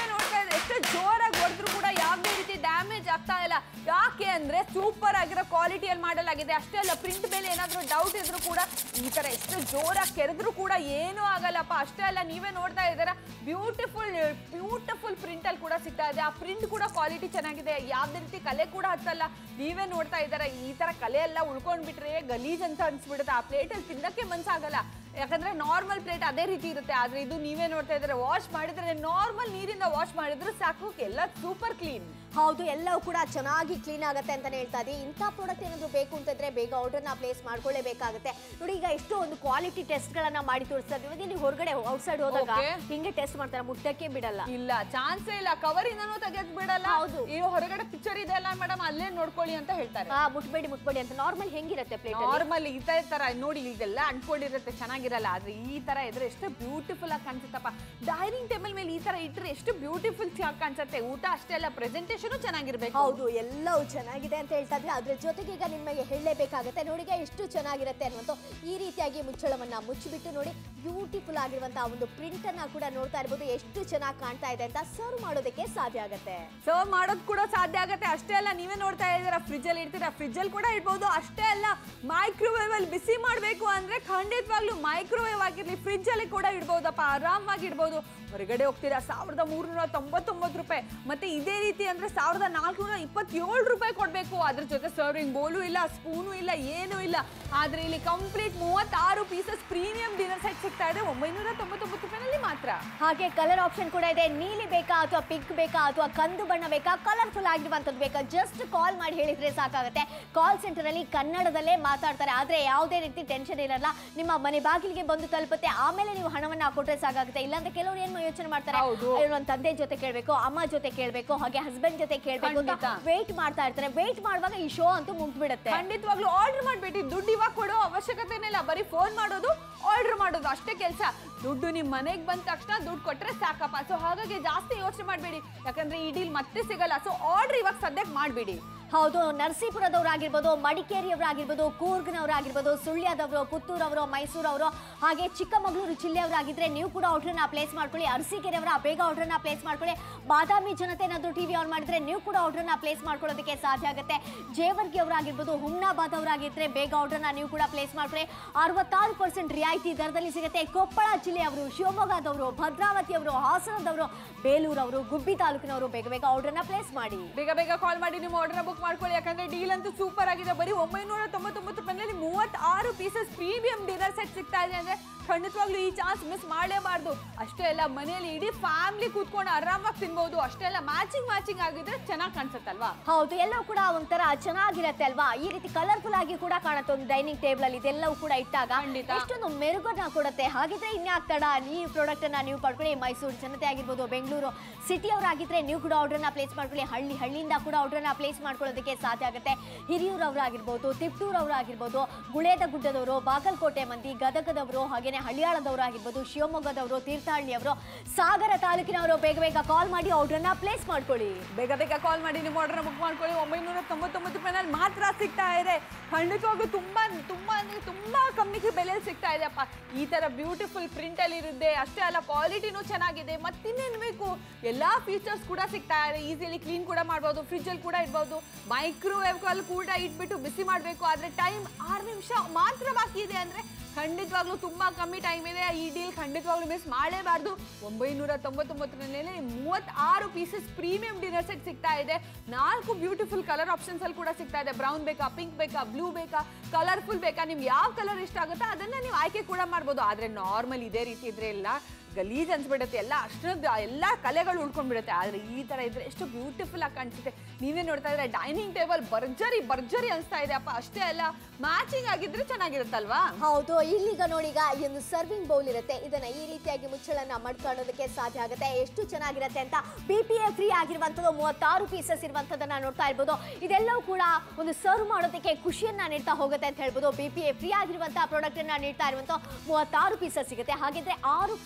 ನೋಡ್ತಾರೆ ಎಷ್ಟು ಜೋರಾಗಿ ಹೊಡೆದ್ರು ಕೂಡ ಯಾವುದೇ ರೀತಿ ಡ್ಯಾಮೇಜ್ ಆಗ್ತಾ ಇಲ್ಲ ಯಾಕೆ ಅಂದ್ರೆ ಸೂಪರ್ ಆಗಿರೋ ಕ್ವಾಲಿಟಿಯಲ್ಲಿ ಮಾಡಲಾಗಿದೆ ಅಷ್ಟೇ ಅಲ್ಲ ಪ್ರಿಂಟ್ ಮೇಲೆ ಏನಾದರೂ ಡೌಟ್ ಇದ್ರೂ ಕೂಡ ಈ ತರ ಎಷ್ಟು ಜೋರಾಗಿ ಕೆರೆದ್ರು ಕೂಡ ಏನೂ ಆಗಲ್ಲಪ್ಪ ಅಷ್ಟೇ ಅಲ್ಲ ನೀವೇ ನೋಡ್ತಾ ಇದ್ದೀರಾ ಬ್ಯೂಟಿಫುಲ್ ಬ್ಯೂಟಿಫುಲ್ ಪ್ರಿಂಟ್ ಅಲ್ಲಿ ಕೂಡ ಸಿಗ್ತಾ ಇದೆ ಆ ಪ್ರಿಂಟ್ ಕೂಡ ಕ್ವಾಲಿಟಿ ಚೆನ್ನಾಗಿದೆ ಯಾವ್ದೇ ರೀತಿ ಕಲೆ ಕೂಡ ಹತ್ತಲ್ಲ ನೀವೇ ನೋಡ್ತಾ ಇದ್ದೀರಾ ಈ ತರ ಕಲೆ ಎಲ್ಲ ಉಳ್ಕೊಂಡ್ಬಿಟ್ರೆ ಗಲೀಜ್ ಅಂತ ಅನ್ಸ್ಬಿಡುತ್ತೆ ಆ ಪ್ಲೇಟಲ್ಲಿ ತಿನ್ನಕ್ಕೆ ಮನ್ಸಾಗಲ್ಲ ಯಾಕಂದ್ರೆ ನಾರ್ಮಲ್ ಪ್ಲೇಟ್ ಅದೇ ರೀತಿ ಇರುತ್ತೆ ಆದ್ರೆ ಇದು ನೀವೇ ನೋಡ್ತಾ ಇದ್ರೆ ವಾಶ್ ಮಾಡಿದ್ರೆ ನಾರ್ಮಲ್ ನೀರಿಂದ ವಾಶ್ ಮಾಡಿದ್ರೆ ಸಾಕು ಎಲ್ಲ ಸೂಪರ್ ಕ್ಲೀನ್ ಹೌದು ಎಲ್ಲವೂ ಕೂಡ ಚೆನ್ನಾಗಿ ಕ್ಲೀನ್ ಆಗುತ್ತೆ ಅಂತಾನೆ ಹೇಳ್ತಾ ಇದ್ದೀವಿ ಇಂಥ ಪ್ರಾಡಕ್ಟ್ ಏನಾದ್ರು ಬೇಕು ಅಂತಂದ್ರೆ ಬೇಗ ಆರ್ಡರ್ನ ಪ್ಲೇಸ್ ಮಾಡ್ಕೊಳ್ಳೇಬೇಕಾಗುತ್ತೆ ನೋಡಿ ಈಗ ಎಷ್ಟೋ ಒಂದು ಕ್ವಾಲಿಟಿ ಟೆಸ್ಟ್ಗಳನ್ನ ಮಾಡಿ ತೋರಿಸ್ತಾ ಇದ್ದೀವಿ ನೀವು ಹೊರಗಡೆ ಔಟ್ಸೈಡ್ ಹೋದಾಗ Okay. ಹಿಂಗೆ ಟೆಸ್ಟ್ ಮಾಡ್ತಾರೆ ಮುಟ್ಟಕ್ಕೆ ಬಿಡಲ್ಲ ಇಲ್ಲ ಚಾನ್ಸೇ ಇಲ್ಲ ಕವರ್ ಇಂದನೂ ತೆಗೆದ್ ಬಿಡಲ್ಲ ಹೌದು. ಈ ಹೊರಗಡೆ ಪಿಕ್ಚರ್ ಇದೆ ಅಲ್ಲ ಮೇಡಮ್ ಅಲ್ಲೇ ನೋಡ್ಕೊಳ್ಳಿ ಅಂತ ಹೇಳ್ತಾರೆ ಆ, ಮುಟ್ಬೇಡಿ ಮುಟ್ಬೇಡಿ ಅಂತ ನಾರ್ಮಲ್ ಹೆಂಗಿರುತ್ತೆ ಪ್ಲೇಟ್ ನಾರ್ಮಲ್ ಈ ತರ ನೋಡಿ ಇದೆಲ್ಲ ಅನ್ಕೊಂಡಿರುತ್ತೆ ಚೆನ್ನಾಗಿರಲ್ಲ ಆದ್ರೆ ಈ ತರ ಇದ್ರೆ ಎಷ್ಟು ಬ್ಯೂಟಿಫುಲ್ ಆಗಿ ಕಾಣಿಸುತ್ತಪ್ಪ ಡೈನಿಂಗ್ ಟೇಬಲ್ ಮೇಲೆ ಈ ತರ ಇಟ್ರೆ ಎಷ್ಟು ಬ್ಯೂಟಿಫುಲ್ ಕಾಣಿಸುತ್ತೆ ಊಟ ಅಷ್ಟೇ ಅಲ್ಲ ಪ್ರೆಸೆಂಟೇಷನ್ ಚೆನ್ನಾಗಿರ್ಬೇಕು ಹೌದು ಎಲ್ಲವೂ ಚೆನ್ನಾಗಿದೆ ಅಂತ ಹೇಳ್ತಾ ಇದ್ರೆ ಅದ್ರ ಜೊತೆಗೆ ಈಗ ನಿಮಗೆ ಹೇಳಲೇಬೇಕಾಗುತ್ತೆ ನೋಡಿ ಈಗ ಎಷ್ಟು ಚೆನ್ನಾಗಿರುತ್ತೆ ಅನ್ನುವಂಥ ಈ ರೀತಿಯಾಗಿ ಮುಚ್ಚಳವನ್ನ ಮುಚ್ಚಿಬಿಟ್ಟು ನೋಡಿ ಬ್ಯೂಟಿಫುಲ್ ಆಗಿರುವಂತಹ ಒಂದು ಪ್ರಿಂಟ್ ಅನ್ನ ಕೂಡ ನೋಡ್ತಾ ಇರ್ಬೋದು ಎಷ್ಟು ಚೆನ್ನಾಗಿ ಕಾಣ್ತಾ ಇದೆ ಅಂತ ಸರ್ವ್ ಮಾಡೋದಕ್ಕೆ ಸಾಧ್ಯ ಆಗುತ್ತೆ ಸರ್ವ್ ಮಾಡೋದು ಕೂಡ ಸಾಧ್ಯ ಆಗುತ್ತೆ ಅಷ್ಟೇ ಅಲ್ಲ ನೀವೇ ನೋಡ್ತಾ ಇದ್ದೀರಾ ಫ್ರಿಜ್ ಅಲ್ಲಿ ಇಡ್ತೀರಾ ಫ್ರಿಜ್ ಅಲ್ಲಿ ಕೂಡ ಇಡ್ಬೋದು ಅಷ್ಟೇ ಅಲ್ಲ ಮೈಕ್ರೋವೇವ್ ಅಲ್ಲಿ ಬಿಸಿ ಮಾಡಬೇಕು ಅಂದ್ರೆ ಖಂಡಿತವಾಗ್ಲೂ ಮೈಕ್ರೋವೇವ್ ಆಗಿರ್ಲಿ ಫ್ರಿಜ್ ಅಲ್ಲಿ ಕೂಡ ಇಡ್ಬೋದಪ್ಪ ಆರಾಮಾಗಿ ಇಡ್ಬೋದು ಹೊರಗಡೆ ಹೋಗ್ತೀರಾ ಸಾವಿರದ ಮೂರ್ನೂರ ತೊಂಬತ್ತೊಂಬತ್ತು ರೂಪಾಯಿ ಮತ್ತೆ ಇದೇ ರೀತಿ ಅಂದ್ರೆ ಸಾವಿರದ ನಾಲ್ಕುನೂರ ಇಪ್ಪತ್ತೇಳು ರೂಪಾಯಿ ಕೊಡಬೇಕು ಅದ್ರ ಜೊತೆ ಸರ್ವಿಂಗ್ ಬೋಲು ಇಲ್ಲ ಸ್ಪೂನು ಇಲ್ಲ ಏನೂ ಇಲ್ಲ ಆದ್ರೆ ಇಲ್ಲಿ ಕಂಪ್ಲೀಟ್ ಮೂವತ್ತಾರು ಪೀಸಸ್ ಪ್ರೀಮಿಯಂ ಡಿನ್ನರ್ ಸೆಟ್ ಸಿಗ್ತಾ ಇದೆ ಒಂಬೈನೂರ ತೊಂಬತ್ತೊಂಬತ್ತು ರೂಪಾಯಿನಲ್ಲಿ ಮಾತ್ರ ಹಾಗೆ ಕಲರ್ ಆಪ್ಷನ್ ಕೂಡ ಇದೆ ನೀಲಿ ಬೇಕಾ ಅಥವಾ ಪಿಂಕ್ ಬೇಕಾ ಅಥವಾ ಕಂದು ಬಣ್ಣ ಬೇಕಾ ಕಲರ್ಫುಲ್ ಆಗಿರುವಂಥದ್ದು ಬೇಕಾ ಜಸ್ಟ್ ಕಾಲ್ ಮಾಡಿ ಹೇಳಿದ್ರೆ ಸಾಕಾಗುತ್ತೆ ಕಾಲ್ ಸೆಂಟರ್ ಅಲ್ಲಿ ಕನ್ನಡದಲ್ಲೇ ಮಾತಾಡ್ತಾರೆ ಆದ್ರೆ ಯಾವುದೇ ರೀತಿ ಟೆನ್ಷನ್ ಇರಲ್ಲ ನಿಮ್ಮ ಮನೆ ಬಾಗಿಲಿಗೆ ಬಂದು ತಲುಪುತ್ತೆ ಆಮೇಲೆ ನೀವು ಹಣವನ್ನ ಕೊಟ್ರೆ ಸಾಕಾಗುತ್ತೆ ಇಲ್ಲಾಂದ್ರೆ ಕೆಲವರು ಏನ್ ಯೋಚನೆ ಮಾಡ್ತಾರೆ ಹೌದು. ಅಯ್ಯೋ, ನನ್ನ ತಂದೆ ಜೊತೆ ಕೇಳಬೇಕು ಅಮ್ಮ ಜೊತೆ ಕೇಳಬೇಕು ಹಾಗೆ ಹಸ್ಬೆಂಡ್ ಜೊತೆ ಕೇಳಬೇಕು ಅಂತ ಖಂಡಿತ. ವೇಟ್ ಮಾಡ್ತಾ ಇರ್ತಾರೆ ವೇಟ್ ಮಾಡುವಾಗ ಈ ಶೋ ಅಂತೂ ಮುಗ್ದ್ಬಿಡುತ್ತೆ ಖಂಡಿತವಾಗ್ಲೂ ಆರ್ಡರ್ ಮಾಡ್ಬೇಡಿ ದುಡ್ಡು ಇವಾಗ ಕೊಡೋ ಅವಶ್ಯಕತೆನೇ ಇಲ್ಲ ಬರೀ ಫೋನ್ ಮಾಡೋದು ಆರ್ಡರ್ ಮಾಡೋದು ಅಷ್ಟೇ ಕೆಲಸ ದುಡ್ಡು ನಿಮ್ ಮನೆಗೆ ಬಂದ ತಕ್ಷಣ ದುಡ್ಡು ಕೊಟ್ರೆ ಸಾಕಪ್ಪ ಸೊ ಹಾಗಾಗಿ ಜಾಸ್ತಿ ಯೋಚನೆ ಮಾಡಬೇಡಿ ಯಾಕಂದ್ರೆ ಈ ಡೀಲ್ ಮತ್ತೆ ಸಿಗಲ್ಲ ಸೊ ಆರ್ಡರ್ ಇವಾಗ ಸದ್ಯಕ್ಕೆ ಮಾಡಬೇಡಿ ಹೌದು ನರಸೀಪುರದವರಾಗಿರ್ಬೋದು ಮಡಿಕೇರಿಯವರಾಗಿರ್ಬೋದು ಕೂರ್ಗ್ನವರಾಗಿರ್ಬೋದು ಸುಳ್ಯದವರು ಪುತ್ತೂರವರು ಮೈಸೂರವರು ಹಾಗೆ ಚಿಕ್ಕಮಗಳೂರು ಜಿಲ್ಲೆಯವರಾಗಿದ್ರೆ ನೀವು ಕೂಡ ಆರ್ಡ್ರನ್ನ ಪ್ಲೇಸ್ ಮಾಡ್ಕೊಳ್ಳಿ ಅರಸೀಕೆರೆಯವರ ಬೇಗ ಆರ್ಡ್ರನ್ನ ಪ್ಲೇಸ್ ಮಾಡ್ಕೊಳ್ಳಿ ಬಾದಾಮಿ ಜನತೆ ಏನಾದರೂ ಟಿವಿ ಆನ್ ಮಾಡಿದ್ರೆ ನೀವು ಕೂಡ ಆರ್ಡ್ರನ್ನ ಪ್ಲೇಸ್ ಮಾಡ್ಕೊಳ್ಳೋದಕ್ಕೆ ಸಾಧ್ಯ ಆಗುತ್ತೆ ಜೇವರ್ಗಿ ಅವರಾಗಿರ್ಬೋದು ಹುಮ್ನಾಬಾದ್ ಅವರಾಗಿದ್ರೆ ಬೇಗ ಆರ್ಡ್ರನ್ನ ನೀವು ಕೂಡ ಪ್ಲೇಸ್ ಮಾಡ್ಕೊಳ್ಳಿ ಅರವತ್ತಾರು ಪರ್ಸೆಂಟ್ ರಿಯಾಯಿತಿ ದರದಲ್ಲಿ ಸಿಗುತ್ತೆ ಕೊಪ್ಪಳ ಜಿಲ್ಲೆಯವರು ಶಿವಮೊಗ್ಗದವರು ಭದ್ರಾವತಿಯವರು ಹಾಸನದವರು ಬೇಲೂರವರು ಗುಬ್ಬಿ ತಾಲೂಕಿನವರು ಬೇಗ ಬೇಗ ಆರ್ಡ್ರನ್ನ ಪ್ಲೇಸ್ ಮಾಡಿ ಬೇಗ ಬೇಗ ಕಾಲ್ ಮಾಡಿ ನಿಮ್ಮ ಆರ್ಡರ್ ಬುಕ್ ಮಾಡ್ಕೊಳ್ಳಿ ಯಾಕಂದ್ರೆ ಡೀಲ್ ಅಂತೂ ಸೂಪರ್ ಆಗಿದೆ ಬರೀ ಒಂಬೈನೂರ ತೊಂಬತ್ತೊಂಬತ್ತು ರೂಪಾಯಿನಲ್ಲಿ ಮೂವತ್ತಾರು ಪೀಸಸ್ ಪ್ರೀಮಿಯಂ ಡಿನ್ನರ್ ಸೆಟ್ ಸಿಗ್ತಾ ಇದೆ ಅಂದ್ರೆ ಖಂಡಿತವಾಗ್ಲೂ ಈ ಚಾನ್ಸ್ ಮಿಸ್ ಮಾಡಲೇಬಾರ್ದು ಅಷ್ಟೇ ಅಲ್ಲ ಮನೆಯಲ್ಲಿ ಇಡೀ ಫ್ಯಾಮಿಲಿ ಕೂತ್ಕೊಂಡು ಆರಾಮಾಗಿ ತಿನ್ಬಹುದು ಅಷ್ಟೇ ಅಲ್ಲ ಮ್ಯಾಚಿಂಗ್ ಮ್ಯಾಚಿಂಗ್ ಆಗಿದ್ರೆ ಚೆನ್ನಾಗಿ ಕಾಣಿಸುತ್ತಲ್ವಾ ಹೌದು ಎಲ್ಲವೂ ಕೂಡ ಒಂಥರ ಚೆನ್ನಾಗಿರತ್ತೆ ಅಲ್ವಾ ಈ ರೀತಿ ಕಲರ್ಫುಲ್ ಆಗಿ ಕೂಡ ಕಾಣುತ್ತೆ ಒಂದು ಡೈನಿಂಗ್ ಟೇಬಲ್ ಅಲ್ಲಿ ಇದೆಲ್ಲವೂ ಕೂಡ ಇಟ್ಟಾಗ ಖಂಡಿತ. ಎಷ್ಟೊಂದು ಮೆರುಗನ್ನ ಕೊಡುತ್ತೆ ಹಾಗಿದ್ರೆ ಇನ್ಯಾಕ್ ತಡ ಈ ಪ್ರಾಡಕ್ಟ್ ಅನ್ನ ನೀವು ಪಡ್ಕೊಳ್ಳಿ ಮೈಸೂರು ಜನತೆ ಆಗಿರ್ಬೋದು ಬೆಂಗಳೂರು ಸಿಟಿ ಅವರಾಗಿದ್ರೆ ನೀವು ಕೂಡ ಆರ್ಡರ್ನ ಪ್ಲೇಸ್ ಮಾಡ್ಕೊಳ್ಳಿ ಹಳ್ಳಿ ಹಳ್ಳಿಯಿಂದ ಕೂಡ ಆರ್ಡರ್ನ ಪ್ಲೇಸ್ ಮಾಡ್ಕೊಳ್ಳೋದಕ್ಕೆ ಸಾಧ್ಯ ಆಗುತ್ತೆ ಹಿರಿಯೂರವರಾಗಿರ್ಬೋದು ತಿಪ್ಟೂರವರಾಗಿರ್ಬೋದು ಗುಳೇದ ಗುಡ್ಡದವರು ಬಾಗಲಕೋಟೆ ಮಂದಿ ಗದಗದವರು ಹಾಗೇನೆ ಹಳಿಯಾಳದವರು ಆಗಿರ್ಬೋದು ಶಿವಮೊಗ್ಗದವರು ತೀರ್ಥಹಳ್ಳಿಯವರು ಸಾಗರ ತಾಲೂಕಿನವರು ಬೇಗ ಬೇಗ ಕಾಲ್ ಮಾಡಿ ಆರ್ಡರ್ನ ಪ್ಲೇಸ್ ಮಾಡ್ಕೊಳ್ಳಿ ಬೇಗ ಬೇಗ ಕಾಲ್ ಮಾಡಿ ನಿಮ್ಮ ಆರ್ಡರ್ ಬುಕ್ ಮಾಡ್ಕೊಳ್ಳಿ ಒಂಬೈನೂರ ತೊಂಬತ್ತೊಂಬತ್ತು ರೂಪಾಯಿನಲ್ಲಿ ಮಾತ್ರ ಸಿಗ್ತಾ ಇದೆ ಖಂಡಿತವಾಗ್ಲೂ ತುಂಬಾ ತುಂಬಾ ಅಂದ್ರೆ ತುಂಬಾ ಕಮ್ಮಿ ಬೆಲೆಯಲ್ಲಿ ಸಿಗ್ತಾ ಇದೆ ಅಪ್ಪ ಈ ತರ ಬ್ಯೂಟಿಫುಲ್ ಪ್ರಿಂಟ್ ಅಲ್ಲಿ ಇರುತ್ತೆ ಅಷ್ಟೇ ಅಲ್ಲ ಕ್ವಾಲಿಟಿನೂ ಚೆನ್ನಾಗಿದೆ ಮತ್ತಿನ್ನೇನು ಬೇಕು ಎಲ್ಲಾ ಫೀಚರ್ಸ್ ಕೂಡ ಸಿಗ್ತಾ ಇದೆ ಈಸಿಲಿ ಕ್ಲೀನ್ ಕೂಡ ಮಾಡ್ಬೋದು ಫ್ರಿಜ್ ಅಲ್ಲಿ ಕೂಡ ಇಡ್ಬೋದು ಮೈಕ್ರೋವೇವ್ ಅಲ್ಲಿ ಕೂಡ ಇಟ್ಬಿಟ್ಟು ಬಿಸಿ ಮಾಡಬೇಕು ಆದ್ರೆ ಟೈಮ್ ಆರು ನಿಮಿಷ ಮಾತ್ರ ಬಾಕಿ ಇದೆ ಅಂದ್ರೆ ಖಂಡಿತವಾಗ್ಲೂ ತುಂಬಾ ಕಮ್ಮಿ ಟೈಮ್ ಇದೆ ಈ ಡೀಲ್ ಖಂಡಿತವಾಗ್ಲೂ ಮಿಸ್ ಮಾಡಲೇಬಾರ್ದು ಒಂಬೈನೂರ ತೊಂಬತ್ತೊಂಬತ್ತರಲ್ಲಿ ಮೂವತ್ತಾರು ಪೀಸಸ್ ಪ್ರೀಮಿಯಂ ಡಿನ್ನರ್ ಸೆಟ್ ಸಿಗ್ತಾ ಇದೆ ನಾಲ್ಕು ಬ್ಯೂಟಿಫುಲ್ ಕಲರ್ ಆಪ್ಷನ್ಸ್ ಅಲ್ಲಿ ಕೂಡ ಸಿಗ್ತಾ ಇದೆ ಬ್ರೌನ್ ಬೇಕಾ ಪಿಂಕ್ ಬೇಕಾ ಬ್ಲೂ ಬೇಕಾ ಕಲರ್ಫುಲ್ ಬೇಕಾ ನಿಮ್ಗೆ ಯಾವ ಕಲರ್ ಇಷ್ಟ ಆಗುತ್ತೋ ಅದನ್ನ ನೀವು ಆಯ್ಕೆ ಕೂಡ ಮಾಡ್ಬೋದು ಆದ್ರೆ ನಾರ್ಮಲ್ ಇದೇ ರೀತಿ ಇದ್ರೆ ಎಲ್ಲ ಗಲೀಜ್ ಅನ್ಸ್ಬಿಡುತ್ತೆ ಎಲ್ಲ ಅಷ್ಟೊಂದು ಎಲ್ಲ ಕಲೆಗಳು ಉಳ್ಕೊಂಡ್ಬಿಡುತ್ತೆ ಆದ್ರೆ ಈ ತರ ಇದ್ರೆ ಎಷ್ಟು ಬ್ಯೂಟಿಫುಲ್ ಆಗಿ ಕಾಣಿಸುತ್ತೆ ನೀವೇ ನೋಡ್ತಾ ಇದ್ರೆ ಡೈನಿಂಗ್ ಟೇಬಲ್ ಭರ್ಜರಿ ಭರ್ಜರಿ ಅನ್ಸ್ತಾ ಇದೆ ಅಪ್ಪ ಅಷ್ಟೇ ಅಲ್ಲ ಮ್ಯಾಚಿಂಗ್ ಆಗಿದ್ರೆ ಚೆನ್ನಾಗಿರುತ್ತಲ್ವಾ ಹೌದು ಇಲ್ಲಿಗ ನೋಡೀಗ ಈ ಒಂದು ಸರ್ವಿಂಗ್ ಬೌಲ್ ಇರುತ್ತೆ ಇದನ್ನ ಈ ರೀತಿಯಾಗಿ ಮುಚ್ಚಳನ್ನ ಮಡ್ಕೊಳ್ಳೋದಕ್ಕೆ ಸಾಧ್ಯ ಆಗುತ್ತೆ ಎಷ್ಟು ಚೆನ್ನಾಗಿರುತ್ತೆ ಅಂತ ಬಿ ಪಿ ಎ ಫ್ರೀ ಆಗಿರುವಂಥದ್ದು ಮೂವತ್ತಾರು ಪೀಸಸ್ ಇರುವಂಥದ್ದನ್ನ ನೋಡ್ತಾ ಇರ್ಬೋದು ಇದೆಲ್ಲವೂ ಕೂಡ ಒಂದು ಸರ್ವ್ ಮಾಡೋದಕ್ಕೆ ಖುಷಿಯನ್ನ ನೀಡ್ತಾ ಹೋಗುತ್ತೆ ಅಂತ ಹೇಳ್ಬೋದು ಬಿ ಪಿ ಎ ಫ್ರೀ ಆಗಿರುವಂತಹ ಪ್ರಾಡಕ್ಟ್ ಅನ್ನ ನೀಡ್ತಾ ಇರುವಂಥ ಮೂವತ್ತಾರು ಪೀಸಸ್ ಸಿಗುತ್ತೆ ಹಾಗಿದ್ರೆ ಆರು ಫುಲ್ ಪ್ಲೇಟ್ಗಳು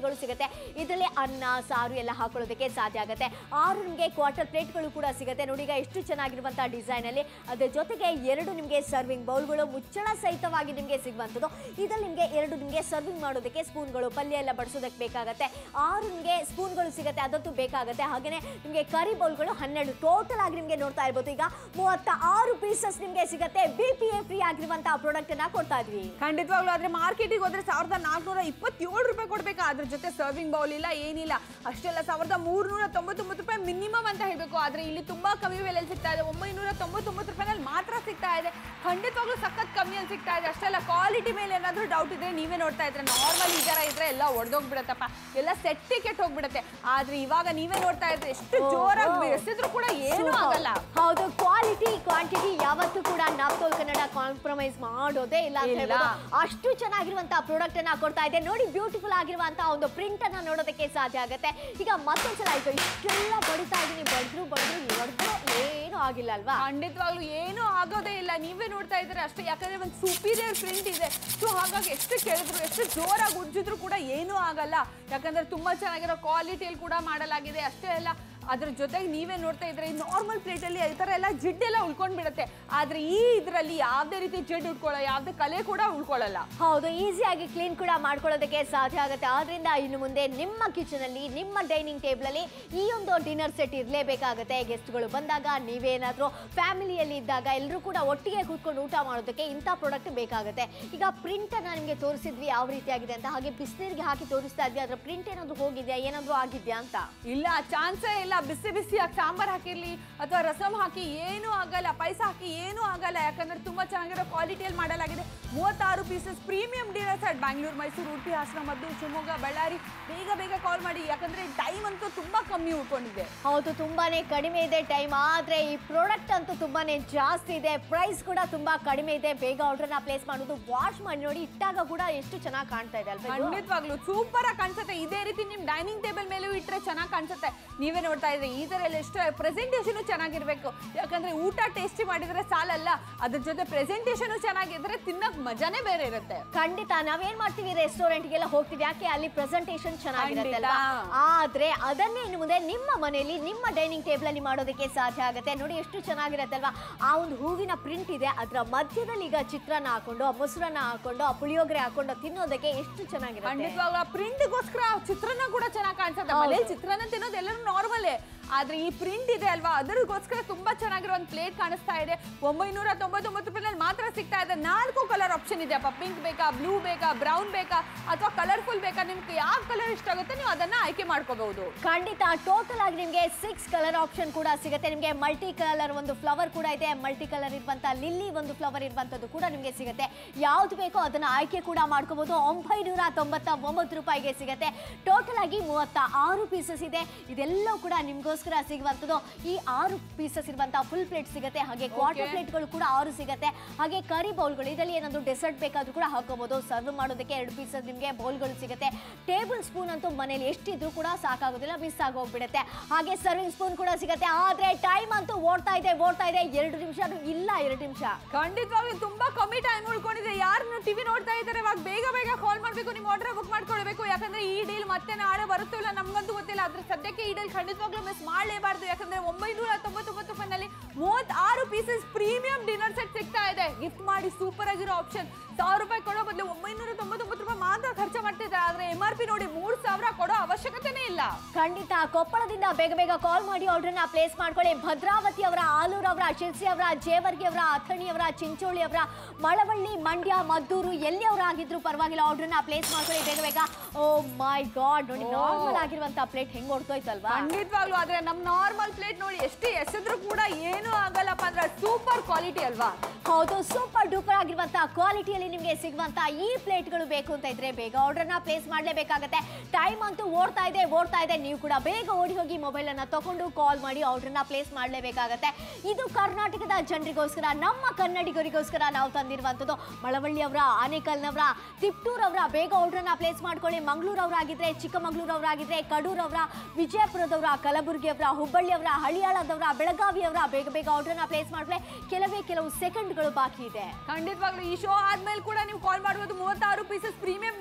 ವೆರೈಟಿಗಳು ಸಿಗುತ್ತೆ ಇದರಲ್ಲಿ ಅನ್ನ ಸಾರು ಎಲ್ಲ ಹಾಕೊಳ್ಳೋದಕ್ಕೆ ಸಾಧ್ಯ ಆಗುತ್ತೆ ಆರು ನಿಮಗೆ ಕ್ವಾರ್ಟರ್ ಪ್ಲೇಟ್ಗಳು ಕೂಡ ಸಿಗುತ್ತೆ ನೋಡಿ ಈಗ ಎಷ್ಟು ಚೆನ್ನಾಗಿರುವಂಥ ಡಿಸೈನಲ್ಲಿ ಅದ್ರ ಜೊತೆಗೆ ಎರಡು ನಿಮಗೆ ಸರ್ವಿಂಗ್ ಬೌಲ್ಗಳು ಮುಚ್ಚಳ ಸಹಿತವಾಗಿ ನಿಮಗೆ ಸಿಗುವಂಥದ್ದು ಇದರಲ್ಲಿ ನಿಮಗೆ ಎರಡು ನಿಮಗೆ ಸರ್ವಿಂಗ್ ಮಾಡೋದಕ್ಕೆ ಸ್ಪೂನ್ಗಳು ಪಲ್ಯ ಎಲ್ಲ ಬಡಿಸೋದಕ್ಕೆ ಬೇಕಾಗುತ್ತೆ ಆರು ನಿಮಗೆ ಸ್ಪೂನ್ಗಳು ಸಿಗುತ್ತೆ ಅದಂತೂ ಬೇಕಾಗುತ್ತೆ ಹಾಗೆಯೇ ನಿಮಗೆ ಕರಿ ಬೌಲ್ಗಳು ಹನ್ನೆರಡು ಟೋಟಲ್ ಆಗಿ ನಿಮಗೆ ನೋಡ್ತಾ ಇರ್ಬೋದು ಈಗ ಮೂವತ್ತ ಆರು ಪೀಸಸ್ ನಿಮಗೆ ಸಿಗುತ್ತೆ ಬಿ ಪಿ ಎ ಫ್ರೀ ಆಗಿರುವಂತಹ ಪ್ರಾಡಕ್ಟ್ ಅನ್ನ ಕೊಡ್ತಾ ಇದ್ವಿ ಖಂಡಿತವಾಗ್ಲೂ ಆದ್ರೆ ಮಾರ್ಕೆಟಿಗೆ ಹೋದ್ರೆ ಸಾವಿರದ ನಾಲ್ಕುನೂರ ಇಪ್ಪತ್ತೇಳು ರೂಪಾಯಿ ಕೊಡ್ಬೇಕು ಅದ್ರ ಜೊತೆ ಸರ್ವಿಂಗ್ ಬೌಲ್ ಇಲ್ಲ ಏನಿಲ್ಲ ಅಷ್ಟೆಲ್ಲ ಸಾವಿರದ ಮೂರ್ನೂರ ತೊಂಬತ್ತೊಂಬತ್ತು ರೂಪಾಯಿ ಮಿನಿಮಮ್ ಅಂತ ಹೇಳ್ಬೇಕು ಆದ್ರೆ ಇಲ್ಲಿ ತುಂಬಾ ಕಮ್ಮಿ ಬೆಲೆಯಲ್ಲಿ ಸಿಗ್ತಾ ಇದೆ ಒಂಬೈನೂರ ತೊಂಬತ್ತೊಂಬತ್ತು ರೂಪಾಯಿನಲ್ಲಿ ಮಾತ್ರ ಸಿಗ್ತಾ ಇದೆ ಖಂಡಿತವಾಗ್ಲೂ ಸಖತ್ ಕಮ್ಮಿಯಲ್ಲಿ ಸಿಗ್ತಾ ಇದೆ ಅಷ್ಟೆಲ್ಲ ಕ್ವಾಲಿಟಿ ಮೇಲೆ ಏನಾದ್ರೂ ಡೌಟ್ ಇದ್ರೆ ನೀವೇ ನೋಡ್ತಾ ಇದ್ರೆ ನಾರ್ಮಲ್ ಈ ತರ ಇದ್ರೆ ಎಲ್ಲ ಒಡೆದೋಗ್ಬಿಡತ್ತಪ್ಪ ಎಲ್ಲ ಸೆಟ್ಟಿ ಕೆಟ್ಟ ಹೋಗ್ಬಿಡತ್ತೆ ಆದ್ರೆ ಇವಾಗ ನೀವೇ ನೋಡ್ತಾ ಇದ್ರೆ ಎಷ್ಟು ಜೋರಾಗಿ ಎಸೆದ್ರು ಕೂಡ ಏನೂ ಆಗಲ್ಲ ಹೌದು ಕ್ವಾಲಿಟಿ ಕ್ವಾಂಟಿಟಿ ಯಾವತ್ತೂ ಕೂಡ ನಾಪ್ತೋಲ್ ಕನ್ನಡ ಕಾಂಪ್ರಮೈಸ್ ಮಾಡೋದೇ ಇಲ್ಲ ಅಂತ ಇಲ್ಲ. ಹೇಳ್ಬೋದು ಅಷ್ಟು ಚೆನ್ನಾಗಿರುವಂತಹ ಪ್ರಾಡಕ್ಟ್ ಅನ್ನ ಕೊಡ್ತಾ ಇದೆ ನೋಡಿ ಬ್ಯೂಟಿಫುಲ್ ಆಗಿರುವಂತಹ ಒಂದು ಪ್ರಿಂಟ್ ಅನ್ನ ನೋಡೋದಕ್ಕೆ ಸಾಧ್ಯ ಆಗುತ್ತೆ ಈಗ ಮತ್ತೊಂದ್ಸಲ ಈಗ ಇಷ್ಟೆಲ್ಲ ಬಡಿತಾ ಇದೀನಿ ಬಡಿದ್ರು ಬಡಿದ್ರು ಹೊಡೆದ್ರು ಏನೂ ಆಗಿಲ್ಲ ಅಲ್ವಾ ಖಂಡಿತವಾಗ್ಲೂ ಏನೂ ಆಗೋದೇ ಇಲ್ಲ ನೀವೇ ನೋಡ್ತಾ ಇದ್ರೆ ಅಷ್ಟೇ ಯಾಕಂದ್ರೆ ಒಂದು ಸುಪೀರಿಯರ್ ಪ್ರಿಂಟ್ ಇದೆ ಸೊ ಹಾಗಾಗಿ ಎಷ್ಟು ಕೆಳೆದ್ರು ಎಷ್ಟು ಜೋರಾಗಿ ಉಜ್ಜಿದ್ರು ಕೂಡ ಏನೂ ಆಗಲ್ಲ ಯಾಕಂದ್ರೆ ತುಂಬಾ ಚೆನ್ನಾಗಿರೋ ಕ್ವಾಲಿಟಿಯಲ್ಲಿ ಕೂಡ ಮಾಡಲಾಗಿದೆ ಅಷ್ಟೇ ಅಲ್ಲ ಅದ್ರ ಜೊತೆಗೆ ನೀವೇ ನೋಡ್ತಾ ಇದ್ರೆ ಈ ನಾರ್ಮಲ್ ಪ್ಲೇಟಲ್ಲಿ ಈ ಥರ ಎಲ್ಲ ಜಿಡ್ಡೆಲ್ಲ ಉಳ್ಕೊಂಡ್ ಬಿಡುತ್ತೆ ಆದ್ರೆ ಈ ಇದರಲ್ಲಿ ಯಾವುದೇ ರೀತಿ ಜಿಡ್ಡು ಉಳ್ಕೊಳ್ಳೋ ಯಾವುದೇ ಕಲೆ ಕೂಡ ಉಳ್ಕೊಳ್ಳಲ್ಲ ಹೌದು ಈಸಿಯಾಗಿ ಕ್ಲೀನ್ ಕೂಡ ಮಾಡ್ಕೊಳ್ಳೋದಕ್ಕೆ ಸಾಧ್ಯ ಆಗುತ್ತೆ ಆದ್ರಿಂದ ಇನ್ನು ಮುಂದೆ ನಿಮ್ಮ ಕಿಚನ್ ಅಲ್ಲಿ ನಿಮ್ಮ ಡೈನಿಂಗ್ ಟೇಬಲ್ ಅಲ್ಲಿ ಈ ಒಂದು ಡಿನ್ನರ್ ಸೆಟ್ ಇರಲೇಬೇಕಾಗುತ್ತೆ ಗೆಸ್ಟ್ಗಳು ಬಂದಾಗ ನೀವೇನಾದ್ರೂ ಫ್ಯಾಮಿಲಿಯಲ್ಲಿ ಇದ್ದಾಗ ಎಲ್ಲರೂ ಕೂಡ ಒಟ್ಟಿಗೆ ಕೂತ್ಕೊಂಡು ಊಟ ಮಾಡೋದಕ್ಕೆ ಇಂಥ ಪ್ರಾಡಕ್ಟ್ ಬೇಕಾಗುತ್ತೆ ಈಗ ಪ್ರಿಂಟ್ ಅನ್ನ ನಿಮಗೆ ತೋರಿಸಿದ್ವಿ ಯಾವ ರೀತಿಯಾಗಿದೆ ಅಂತ ಹಾಗೆ ಬಿಸಿನೀರಿಗೆ ಹಾಕಿ ತೋರಿಸ್ತಾ ಇದ್ವಿ ಅದ್ರ ಪ್ರಿಂಟ್ ಏನಾದ್ರು ಹೋಗಿದ್ಯಾ ಏನಾದ್ರು ಆಗಿದ್ಯಾ ಅಂತ ಇಲ್ಲ ಚಾನ್ಸೇ ಇಲ್ಲ ಬಿಸಿ ಬಿಸಿಯಾಗಿ ಸಾಂಬಾರ್ ಹಾಕಿರ್ಲಿ ಅಥವಾ ರಸಮ್ ಹಾಕಿ ಏನೂ ಆಗಲ್ಲ ಪೈಸ ಹಾಕಿ ಏನೂ ಆಗಲ್ಲ ಯಾಕಂದ್ರೆ ತುಂಬಾ ಚೆನ್ನಾಗಿರೋ ಕ್ವಾಲಿಟಿಯಲ್ಲಿ ಮಾಡಲಾಗಿದೆ ಮೂವತ್ತಾರು pieces premium dinner set Bangalore Mysuru Udupi Hassan ಮದ್ದು ಶಿವಮೊಗ್ಗ ಬಳ್ಳಾರಿ ಬೇಗ ಬೇಗ ಕಾಲ್ ಮಾಡಿ ಯಾಕಂದ್ರೆ ಟೈಮ್ ಅಂತೂ ತುಂಬಾ ಕಮ್ಮಿ ಉಳ್ಕೊಂಡಿದೆ ಹೌದು ತುಂಬಾನೇ ಕಡಿಮೆ ಇದೆ ಟೈಮ್ ಆದ್ರೆ ಈ ಪ್ರಾಡಕ್ಟ್ ಅಂತೂ ತುಂಬಾನೇ ಜಾಸ್ತಿ ಇದೆ ಪ್ರೈಸ್ ಕೂಡ ತುಂಬಾ ಕಡಿಮೆ ಇದೆ ಬೇಗ ಆರ್ಡರ್ನ ಪ್ಲೇಸ್ ಮಾಡೋದು ವಾಶ್ ಮಾಡಿ ನೋಡಿ ಇಟ್ಟಾಗ ಕೂಡ ಎಷ್ಟು ಚೆನ್ನಾಗಿ ಕಾಣ್ತಾ ಇದೆ ಅಲ್ವಾ ಇದು? ಖಂಡಿತವಾಗ್ಲು ಸೂಪರ್ ಆಗಿ ಕಾಣಿಸುತ್ತೆ ಇದೇ ರೀತಿ ನಿಮ್ ಡೈನಿಂಗ್ ಟೇಬಲ್ ಮೇಲೂ ಇಟ್ರೆ ಚೆನ್ನಾಗಿ ಕಾಣಿಸುತ್ತೆ ನೀವೇ ನೋಡ್ತಾ ಇದ್ರೆ ಈ ತರ ಎಲ್ಲ ಎಷ್ಟು ಪ್ರೆಸೆಂಟೇಷನ್ ಚೆನ್ನಾಗಿರ್ಬೇಕು ಯಾಕಂದ್ರೆ ಊಟ ಟೇಸ್ಟಿ ಮಾಡಿದ್ರೆ ಸಾಲಲ್ಲ ಅದ್ರ ಜೊತೆ ಪ್ರೆಸೆಂಟೇಷನ್ ಚೆನ್ನಾಗಿದ್ರೆ ತಿನ್ನಕ್ ಮಜಾನೇ ಬೇರೆ ಇರುತ್ತೆ ಖಂಡಿತ ನಾವೇನ್ ಮಾಡ್ತೀವಿ ರೆಸ್ಟೋರೆಂಟ್ಗೆಲ್ಲ ಹೋಗ್ತೀವಿ ಯಾಕೆ ಅಲ್ಲಿ ಪ್ರೆಸೆಂಟೇಷನ್ ಚೆನ್ನಾಗಿರುತ್ತೆ ಅಲ್ವಾ ಖಂಡಿತ. ಆದ್ರೆ ಅದನ್ನೇ ಇನ್ನು ಮುಂದೆ ನಿಮ್ಮ ಮನೆಯಲ್ಲಿ ನಿಮ್ಮ ಡೈನಿಂಗ್ ಟೇಬಲ್ ಅಲ್ಲಿ ಮಾಡೋದಕ್ಕೆ ಸಾಧ್ಯ ಆಗುತ್ತೆ ನೋಡಿ ಎಷ್ಟು ಚೆನ್ನಾಗಿರುತ್ತೆ ಅಲ್ವಾ ಆ ಒಂದು ಹೂವಿನ ಪ್ರಿಂಟ್ ಇದೆ ಅದರ ಮಧ್ಯದಲ್ಲಿ ಈಗ ಚಿತ್ರಾನ್ನ ಹಾಕೊಂಡು ಆ ಮೊಸರನ್ನ ಹಾಕೊಂಡು ಆ ಪುಳಿಯೋಗರೆ ಹಾಕೊಂಡು ತಿನ್ನೋದಕ್ಕೆ ಎಷ್ಟು ಚೆನ್ನಾಗಿರುತ್ತೆ ಖಂಡಿತವಾಗ್ಲೂ ಆ ಪ್ರಿಂಟ್ಗೋಸ್ಕರ ಚಿತ್ರಾನ್ನ ಕೂಡ ಚೆನ್ನಾಗಿ ಕಾಣಿಸುತ್ತೆ ಹೌದು. ಮನೇಲಿ ಚಿತ್ರಾನ್ನ ತಿನ್ನೋದು ಎಲ್ಲರೂ ನಾರ್ಮಲೇ ಆದ್ರೆ ಈ ಪ್ರಿಂಟ್ ಇದೆ ಅಲ್ವಾ ಅದಕ್ಕೋಸ್ಕರ ತುಂಬಾ ಚೆನ್ನಾಗಿರೋ ಒಂದು ಪ್ಲೇಟ್ ಕಾಣಿಸ್ತಾ ಇದೆ ಒಂಬೈನೂರ ತೊಂಬತ್ತೊಂಬತ್ತು ರೂಪಾಯಿನಲ್ಲಿ ಮಾತ್ರ ಸಿಗ್ತಾ ಇದೆ ನಾಲ್ಕು ಕಲರ್ ಆಪ್ಷನ್ ಇದೆ ಅಪ್ಪ ಪಿಂಕ್ ಬೇಕಾ ಬ್ಲೂ ಬೇಕಾ ಬ್ರೌನ್ ಬೇಕಾ ಅಥವಾ ಕಲರ್ಫುಲ್ ಬೇಕಾ ನಿಮ್ಗೆ ಯಾವ ಕಲರ್ ಇಷ್ಟ ಆಗುತ್ತೆ ನೀವು ಅದನ್ನ ಆಯ್ಕೆ ಮಾಡ್ಕೋಬಹುದು ಖಂಡಿತ ಟೋಟಲ್ ಆಗಿ ನಿಮಗೆ ಸಿಕ್ಸ್ ಕಲರ್ ಆಪ್ಷನ್ ಕೂಡ ಸಿಗುತ್ತೆ ನಿಮಗೆ ಮಲ್ಟಿ ಕಲರ್ ಒಂದು ಫ್ಲವರ್ ಕೂಡ ಇದೆ ಮಲ್ಟಿ ಕಲರ್ ಇರುವಂತ ಲಿಲ್ಲಿ ಒಂದು ಫ್ಲವರ್ ಇರುವಂತದ್ದು ಕೂಡ ನಿಮಗೆ ಸಿಗುತ್ತೆ ಯಾವ್ದು ಬೇಕೋ ಅದನ್ನ ಆಯ್ಕೆ ಕೂಡ ಮಾಡ್ಕೋಬಹುದು ಒಂಬೈನೂರ ತೊಂಬತ್ತ ಒಂಬತ್ತು ರೂಪಾಯಿಗೆ ಸಿಗುತ್ತೆ ಟೋಟಲ್ ಆಗಿ ಮೂವತ್ತ ಆರು ಪೀಸಸ್ ಇದೆ ಇದೆಲ್ಲವೂ ಕೂಡ ನಿಮ್ಗೋಸ್ಕರ ಸಿಗುವಂಥದ್ದು ಈ ಆರು ಪೀಸಸ್ ಇರುವಂತಹ ಫುಲ್ ಪ್ಲೇಟ್ ಸಿಗುತ್ತೆ ಹಾಗೆ ಕ್ವಾರ್ಟರ್ Okay. ಪ್ಲೇಟ್ಗಳು ಕೂಡ ಆರು ಸಿಗುತ್ತೆ ಹಾಗೆ ಕರಿ ಬೌಲ್ಗಳು ಇದರಲ್ಲಿ ಏನಾದ್ರು ಡೆಸರ್ಟ್ ಬೇಕಾದ್ರೂ ಕೂಡ ಹಾಕೋಬಹುದು ಸರ್ವ್ ಮಾಡೋದಕ್ಕೆ ಎರಡು ಪೀಸಸ್ ನಿಮಗೆ ಬೌಲ್ಗಳು ಸಿಗುತ್ತೆ ಟೇಬಲ್ ಸ್ಪೂನ್ ಅಂತೂ ಮನೇಲಿ ಎಷ್ಟಿದ್ರು ಕೂಡ ಸಾಕಾಗೋದಿಲ್ಲ ಮಿಸ್ ಆಗಿ ಹೋಗ್ಬಿಡುತ್ತೆ ಹಾಗೆ ಸರ್ವಿಂಗ್ ಸ್ಪೂನ್ ಕೂಡ ಸಿಗುತ್ತೆ ಆದ್ರೆ ಟೈಮ್ ಅಂತೂ ಓಡ್ತಾ ಇದೆ ಓಡ್ತಾ ಇದೆ ಎರಡು ನಿಮಿಷ ಇಲ್ಲ ಎರಡು ನಿಮಿಷ ಖಂಡಿತವಾಗ್ಲೂ ತುಂಬಾ ಕಮ್ಮಿ ಟೈಮ್ ಉಳ್ಕೊಂಡಿದೆ ಯಾರು ಟಿವಿ ನೋಡ್ತಾ ಇದ್ದಾರೆ ಇವಾಗ ಬೇಗ ಬೇಗ ಕಾಲ್ ಮಾಡ್ಬೇಕು ನಿಮ್ಮ ಆರ್ಡರ್ ಬುಕ್ ಮಾಡ್ಕೊಳ್ಬೇಕು ಯಾಕಂದ್ರೆ ಈ ಡೀಲ್ ಮತ್ತೆ ನಾಳೆ ಬರುತ್ತೋ ಇಲ್ಲ ನಮ್ಗಂತೂ ಗೊತ್ತಿಲ್ಲ ಆದ್ರೆ ಸದ್ಯಕ್ಕೆ ಈ ಡೀಲ್ ಖಂಡಿತವಾಗ್ಲೂ ಮಿಸ್ ಮಾಡಲೇಬಾರ್ದು ಯಾಕಂದ್ರೆ ಒಂಬೈನೂರ ತೊಂಬತ್ತೊಂಬತ್ತು ರೂಪಾಯಿನಲ್ಲಿ ಮೂವತ್ತಾರು ಪೀಸಸ್ ಪ್ರೀಮಿಯಂ ಡಿನ್ನರ್ ಸೆಟ್ ಸಿಗ್ತಾ ಇದೆ ಗಿಫ್ಟ್ ಮಾಡಿ ಸೂಪರ್ ಆಗಿರೋ ಆಪ್ಷನ್ ಸಾವಿರ ರೂಪಾಯಿ ಕೊಡೋ ಬದಲು ಒಂಬೈನೂರ ತೊಂಬತ್ತೊಂಬತ್ತು ರೂಪಾಯಿ ಮಾತ್ರ ಖರ್ಚು ಮಾಡ್ತಿದ್ದಾರೆ ಆದ್ರೆ ಎಂ ಆರ್ ಪಿ ನೋಡಿ ಮೂರ್ ಸಾವಿರ ಕೊಡೋ ಅವಶ್ಯಕತೆನೇ ಇಲ್ಲ ಖಂಡಿತ ಕೊಪ್ಪಳದಿಂದ ಬೇಗ ಬೇಗ ಕಾಲ್ ಮಾಡಿ ಆರ್ಡರ್ನ ಪ್ಲೇಸ್ ಮಾಡ್ಕೊಳ್ಳಿ ಭದ್ರಾವತಿ ಅವರ ಆಲೂರು ಅವರ ಶಿರ್ಸಿ ಅವರ ಜೇವರ್ಗಿ ಅವರ ಅಥಣಿ ಅವರ ಚಿಂಚೋಳಿ ಅವರ ಮಳವಳ್ಳಿ ಮಂಡ್ಯ ಮದ್ದೂರು ಎಲ್ಲಿ ಅವರಾಗಿದ್ರು ಪರವಾಗಿಲ್ಲ ಆರ್ಡರ್ನ ಪ್ಲೇಸ್ ಮಾಡ್ಕೊಳ್ಳಿ ಬೇಗ ಬೇಗ ಓ ಮೈ ಗಾಡ್ ನೋಡಿ ಓ. ನಾರ್ಮಲ್ ಆಗಿರುವಂತ ಪ್ಲೇಟ್ ಹೆಂಗ್ ಹೊಡ್ತೋಯ್ತಲ್ವಾ ಖಂಡಿತವಾಗ್ಲೂ ಆದ್ರೆ ನಮ್ ನಾರ್ಮಲ್ ಪ್ಲೇಟ್ ನೋಡಿ ಎಷ್ಟು ಎಸೆದ್ರು ಕೂಡ ಏನೂ ಆಗಲ್ಲಪ್ಪ ಅಂದ್ರೆ ಸೂಪರ್ ಕ್ವಾಲಿಟಿ ಅಲ್ವಾ ಹೌದು ಸೂಪರ್ ಡೂಪರ್ ಆಗಿರುವಂತಹ ಕ್ವಾಲಿಟಿಯಲ್ಲಿ ನಿಮಗೆ ಸಿಗುವಂತ ಈ ಪ್ಲೇಟ್ಗಳು ಬೇಕು ಅಂತ ಇದ್ರೆ ಬೇಗ ಆರ್ಡರ್ನ ಪ್ಲೇಸ್ ಮಾಡಲೇಬೇಕಾಗತ್ತೆ ಟೈಮ್ ಅಂತೂ ಓಡ್ತಾ ಇದೆ ಓಡ್ತಾ ಇದೆ ನೀವು ಕೂಡ ಬೇಗ ಓಡಿ ಹೋಗಿ ಮೊಬೈಲ್ ಅನ್ನ ತಗೊಂಡು ಕಾಲ್ ಮಾಡಿ ಆರ್ಡರ್ನ ಪ್ಲೇಸ್ ಮಾಡಲೇಬೇಕಾಗತ್ತೆ ಇದು ಕರ್ನಾಟಕದ ಜನರಿಗೋಸ್ಕರ ನಮ್ಮ ಕನ್ನಡಿಗರಿಗೋಸ್ಕರ ನಾವು ತಂದಿರುವಂಥದ್ದು ಮಳವಳ್ಳಿ ಅವರ ಆನೇಕಲ್ನವರ ತಿಪ್ಟೂರ್ ಅವರ ಬೇಗ ಆರ್ಡರ್ನ ಪ್ಲೇಸ್ ಮಾಡ್ಕೊಳ್ಳಿ ಮಂಗಳೂರು ಅವರಾಗಿದ್ರೆ ಚಿಕ್ಕಮಗಳೂರು ಅವರಾಗಿದ್ರೆ ಕಡೂರ್ ಅವರ ವಿಜಯಪುರದವರ ಕಲಬುರಗಿ ಅವರ ಹುಬ್ಬಳ್ಳಿ ಅವರ ಹಳಿಯಾಳದವರ ಬೆಳಗಾವಿ ಅವರ ಬೇಗ ಬೇಗ ಆರ್ಡರ್ನ ಪ್ಲೇಸ್ ಮಾಡಿದ್ರೆ ಕೆಲವೇ ಕೆಲವು ಸೆಕೆಂಡ್ಗಳು ಬಾಕಿ ಇದೆ ಖಂಡಿತವಾಗ್ಲೂ ಈ ಶೋ ಆದ್ಮೇಲೆ ಕೂಡ ನೀವು ಕಾಲ್ ಮಾಡ್ಬೋದು ಮೂವತ್ತಾರು ಪೀಸಸ್ ಪ್ರೀಮಿಯಂ ಡಿನ್ನರ್ ಸೆಟ್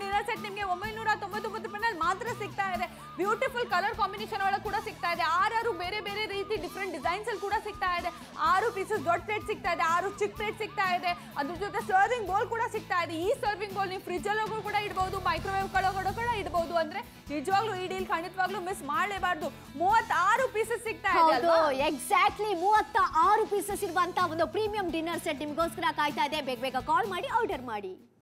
ನಿಮಗೆ ಒಂಬೈನೂರ ತೊಂಬತ್ತೊಂಬತ್ತು ರೂಪಾಯಿನಲ್ಲಿ ಮಾತ್ರ ಸಿಗ್ತಾ ಇದೆ ಬ್ಯೂಟಿಫುಲ್ ಕಲರ್ ಕಾಂಬಿನೇಷನ್ ಒಳಗೆ ಕೂಡ ಸಿಗ್ತಾ ಇದೆ ಆರಾರು ಬೇರೆ ಬೇರೆ ರೀತಿ ಡಿಫ್ರೆಂಟ್ ಡಿಸೈನ್ಸ್ ಅಲ್ಲಿ ಕೂಡ ಸಿಗ್ತಾ ಇದೆ ಆರು ಪೀಸಸ್ ದೊಡ್ಡ ಪ್ಲೇಟ್ ಸಿಗ್ತಾ ಇದೆ ಆರು ಚಿಕ್ಕ ಪ್ಲೇಟ್ ಸಿಗ್ತಾ ಇದೆ ಅದ್ರ ಜೊತೆ ಸರ್ವಿಂಗ್ ಬೋಲ್ ಕೂಡ ಸಿಗ್ತಾ ಇದೆ ಈ ಸರ್ವಿಂಗ್ ಬೋಲ್ ನೀವು ಫ್ರಿಜ್ ಅಲ್ಲೂ ಕೂಡ ಇಡಬಹುದು ಮೈಕ್ರೋವೇವ್ ಒಳಗಡೆ ಕೂಡ ಇಡಬಹುದು ಅಂದ್ರೆ ನಿಜವಾಗ್ಲೂ ಈ ಡೀಲ್ ಖಂಡಿತವಾಗ್ಲೂ ಮಿಸ್ ಮಾಡಲೇಬಾರ್ದು ಮೂವತ್ತಾರು ಪೀಸಸ್ ಸಿಗ್ತಾ ಇದೆ ಹೌದು ಅಲ್ವಾ ಎಕ್ಸಾಕ್ಟ್ಲಿ ಮೂವತ್ತ ಆರು ಪೀಸಸ್ ಇರುವಂತ ಒಂದು ಪ್ರೀಮಿಯಂ ಡಿನ್ನರ್ ಸೆಟ್ ನಿಮಗೋಸ್ಕರ ಕಾಯ್ತಾ ಇದೆ ಬೇಗ ಬೇಗ ಕಾಲ್ ಮಾಡಿ ಆರ್ಡರ್ ಮಾಡಿ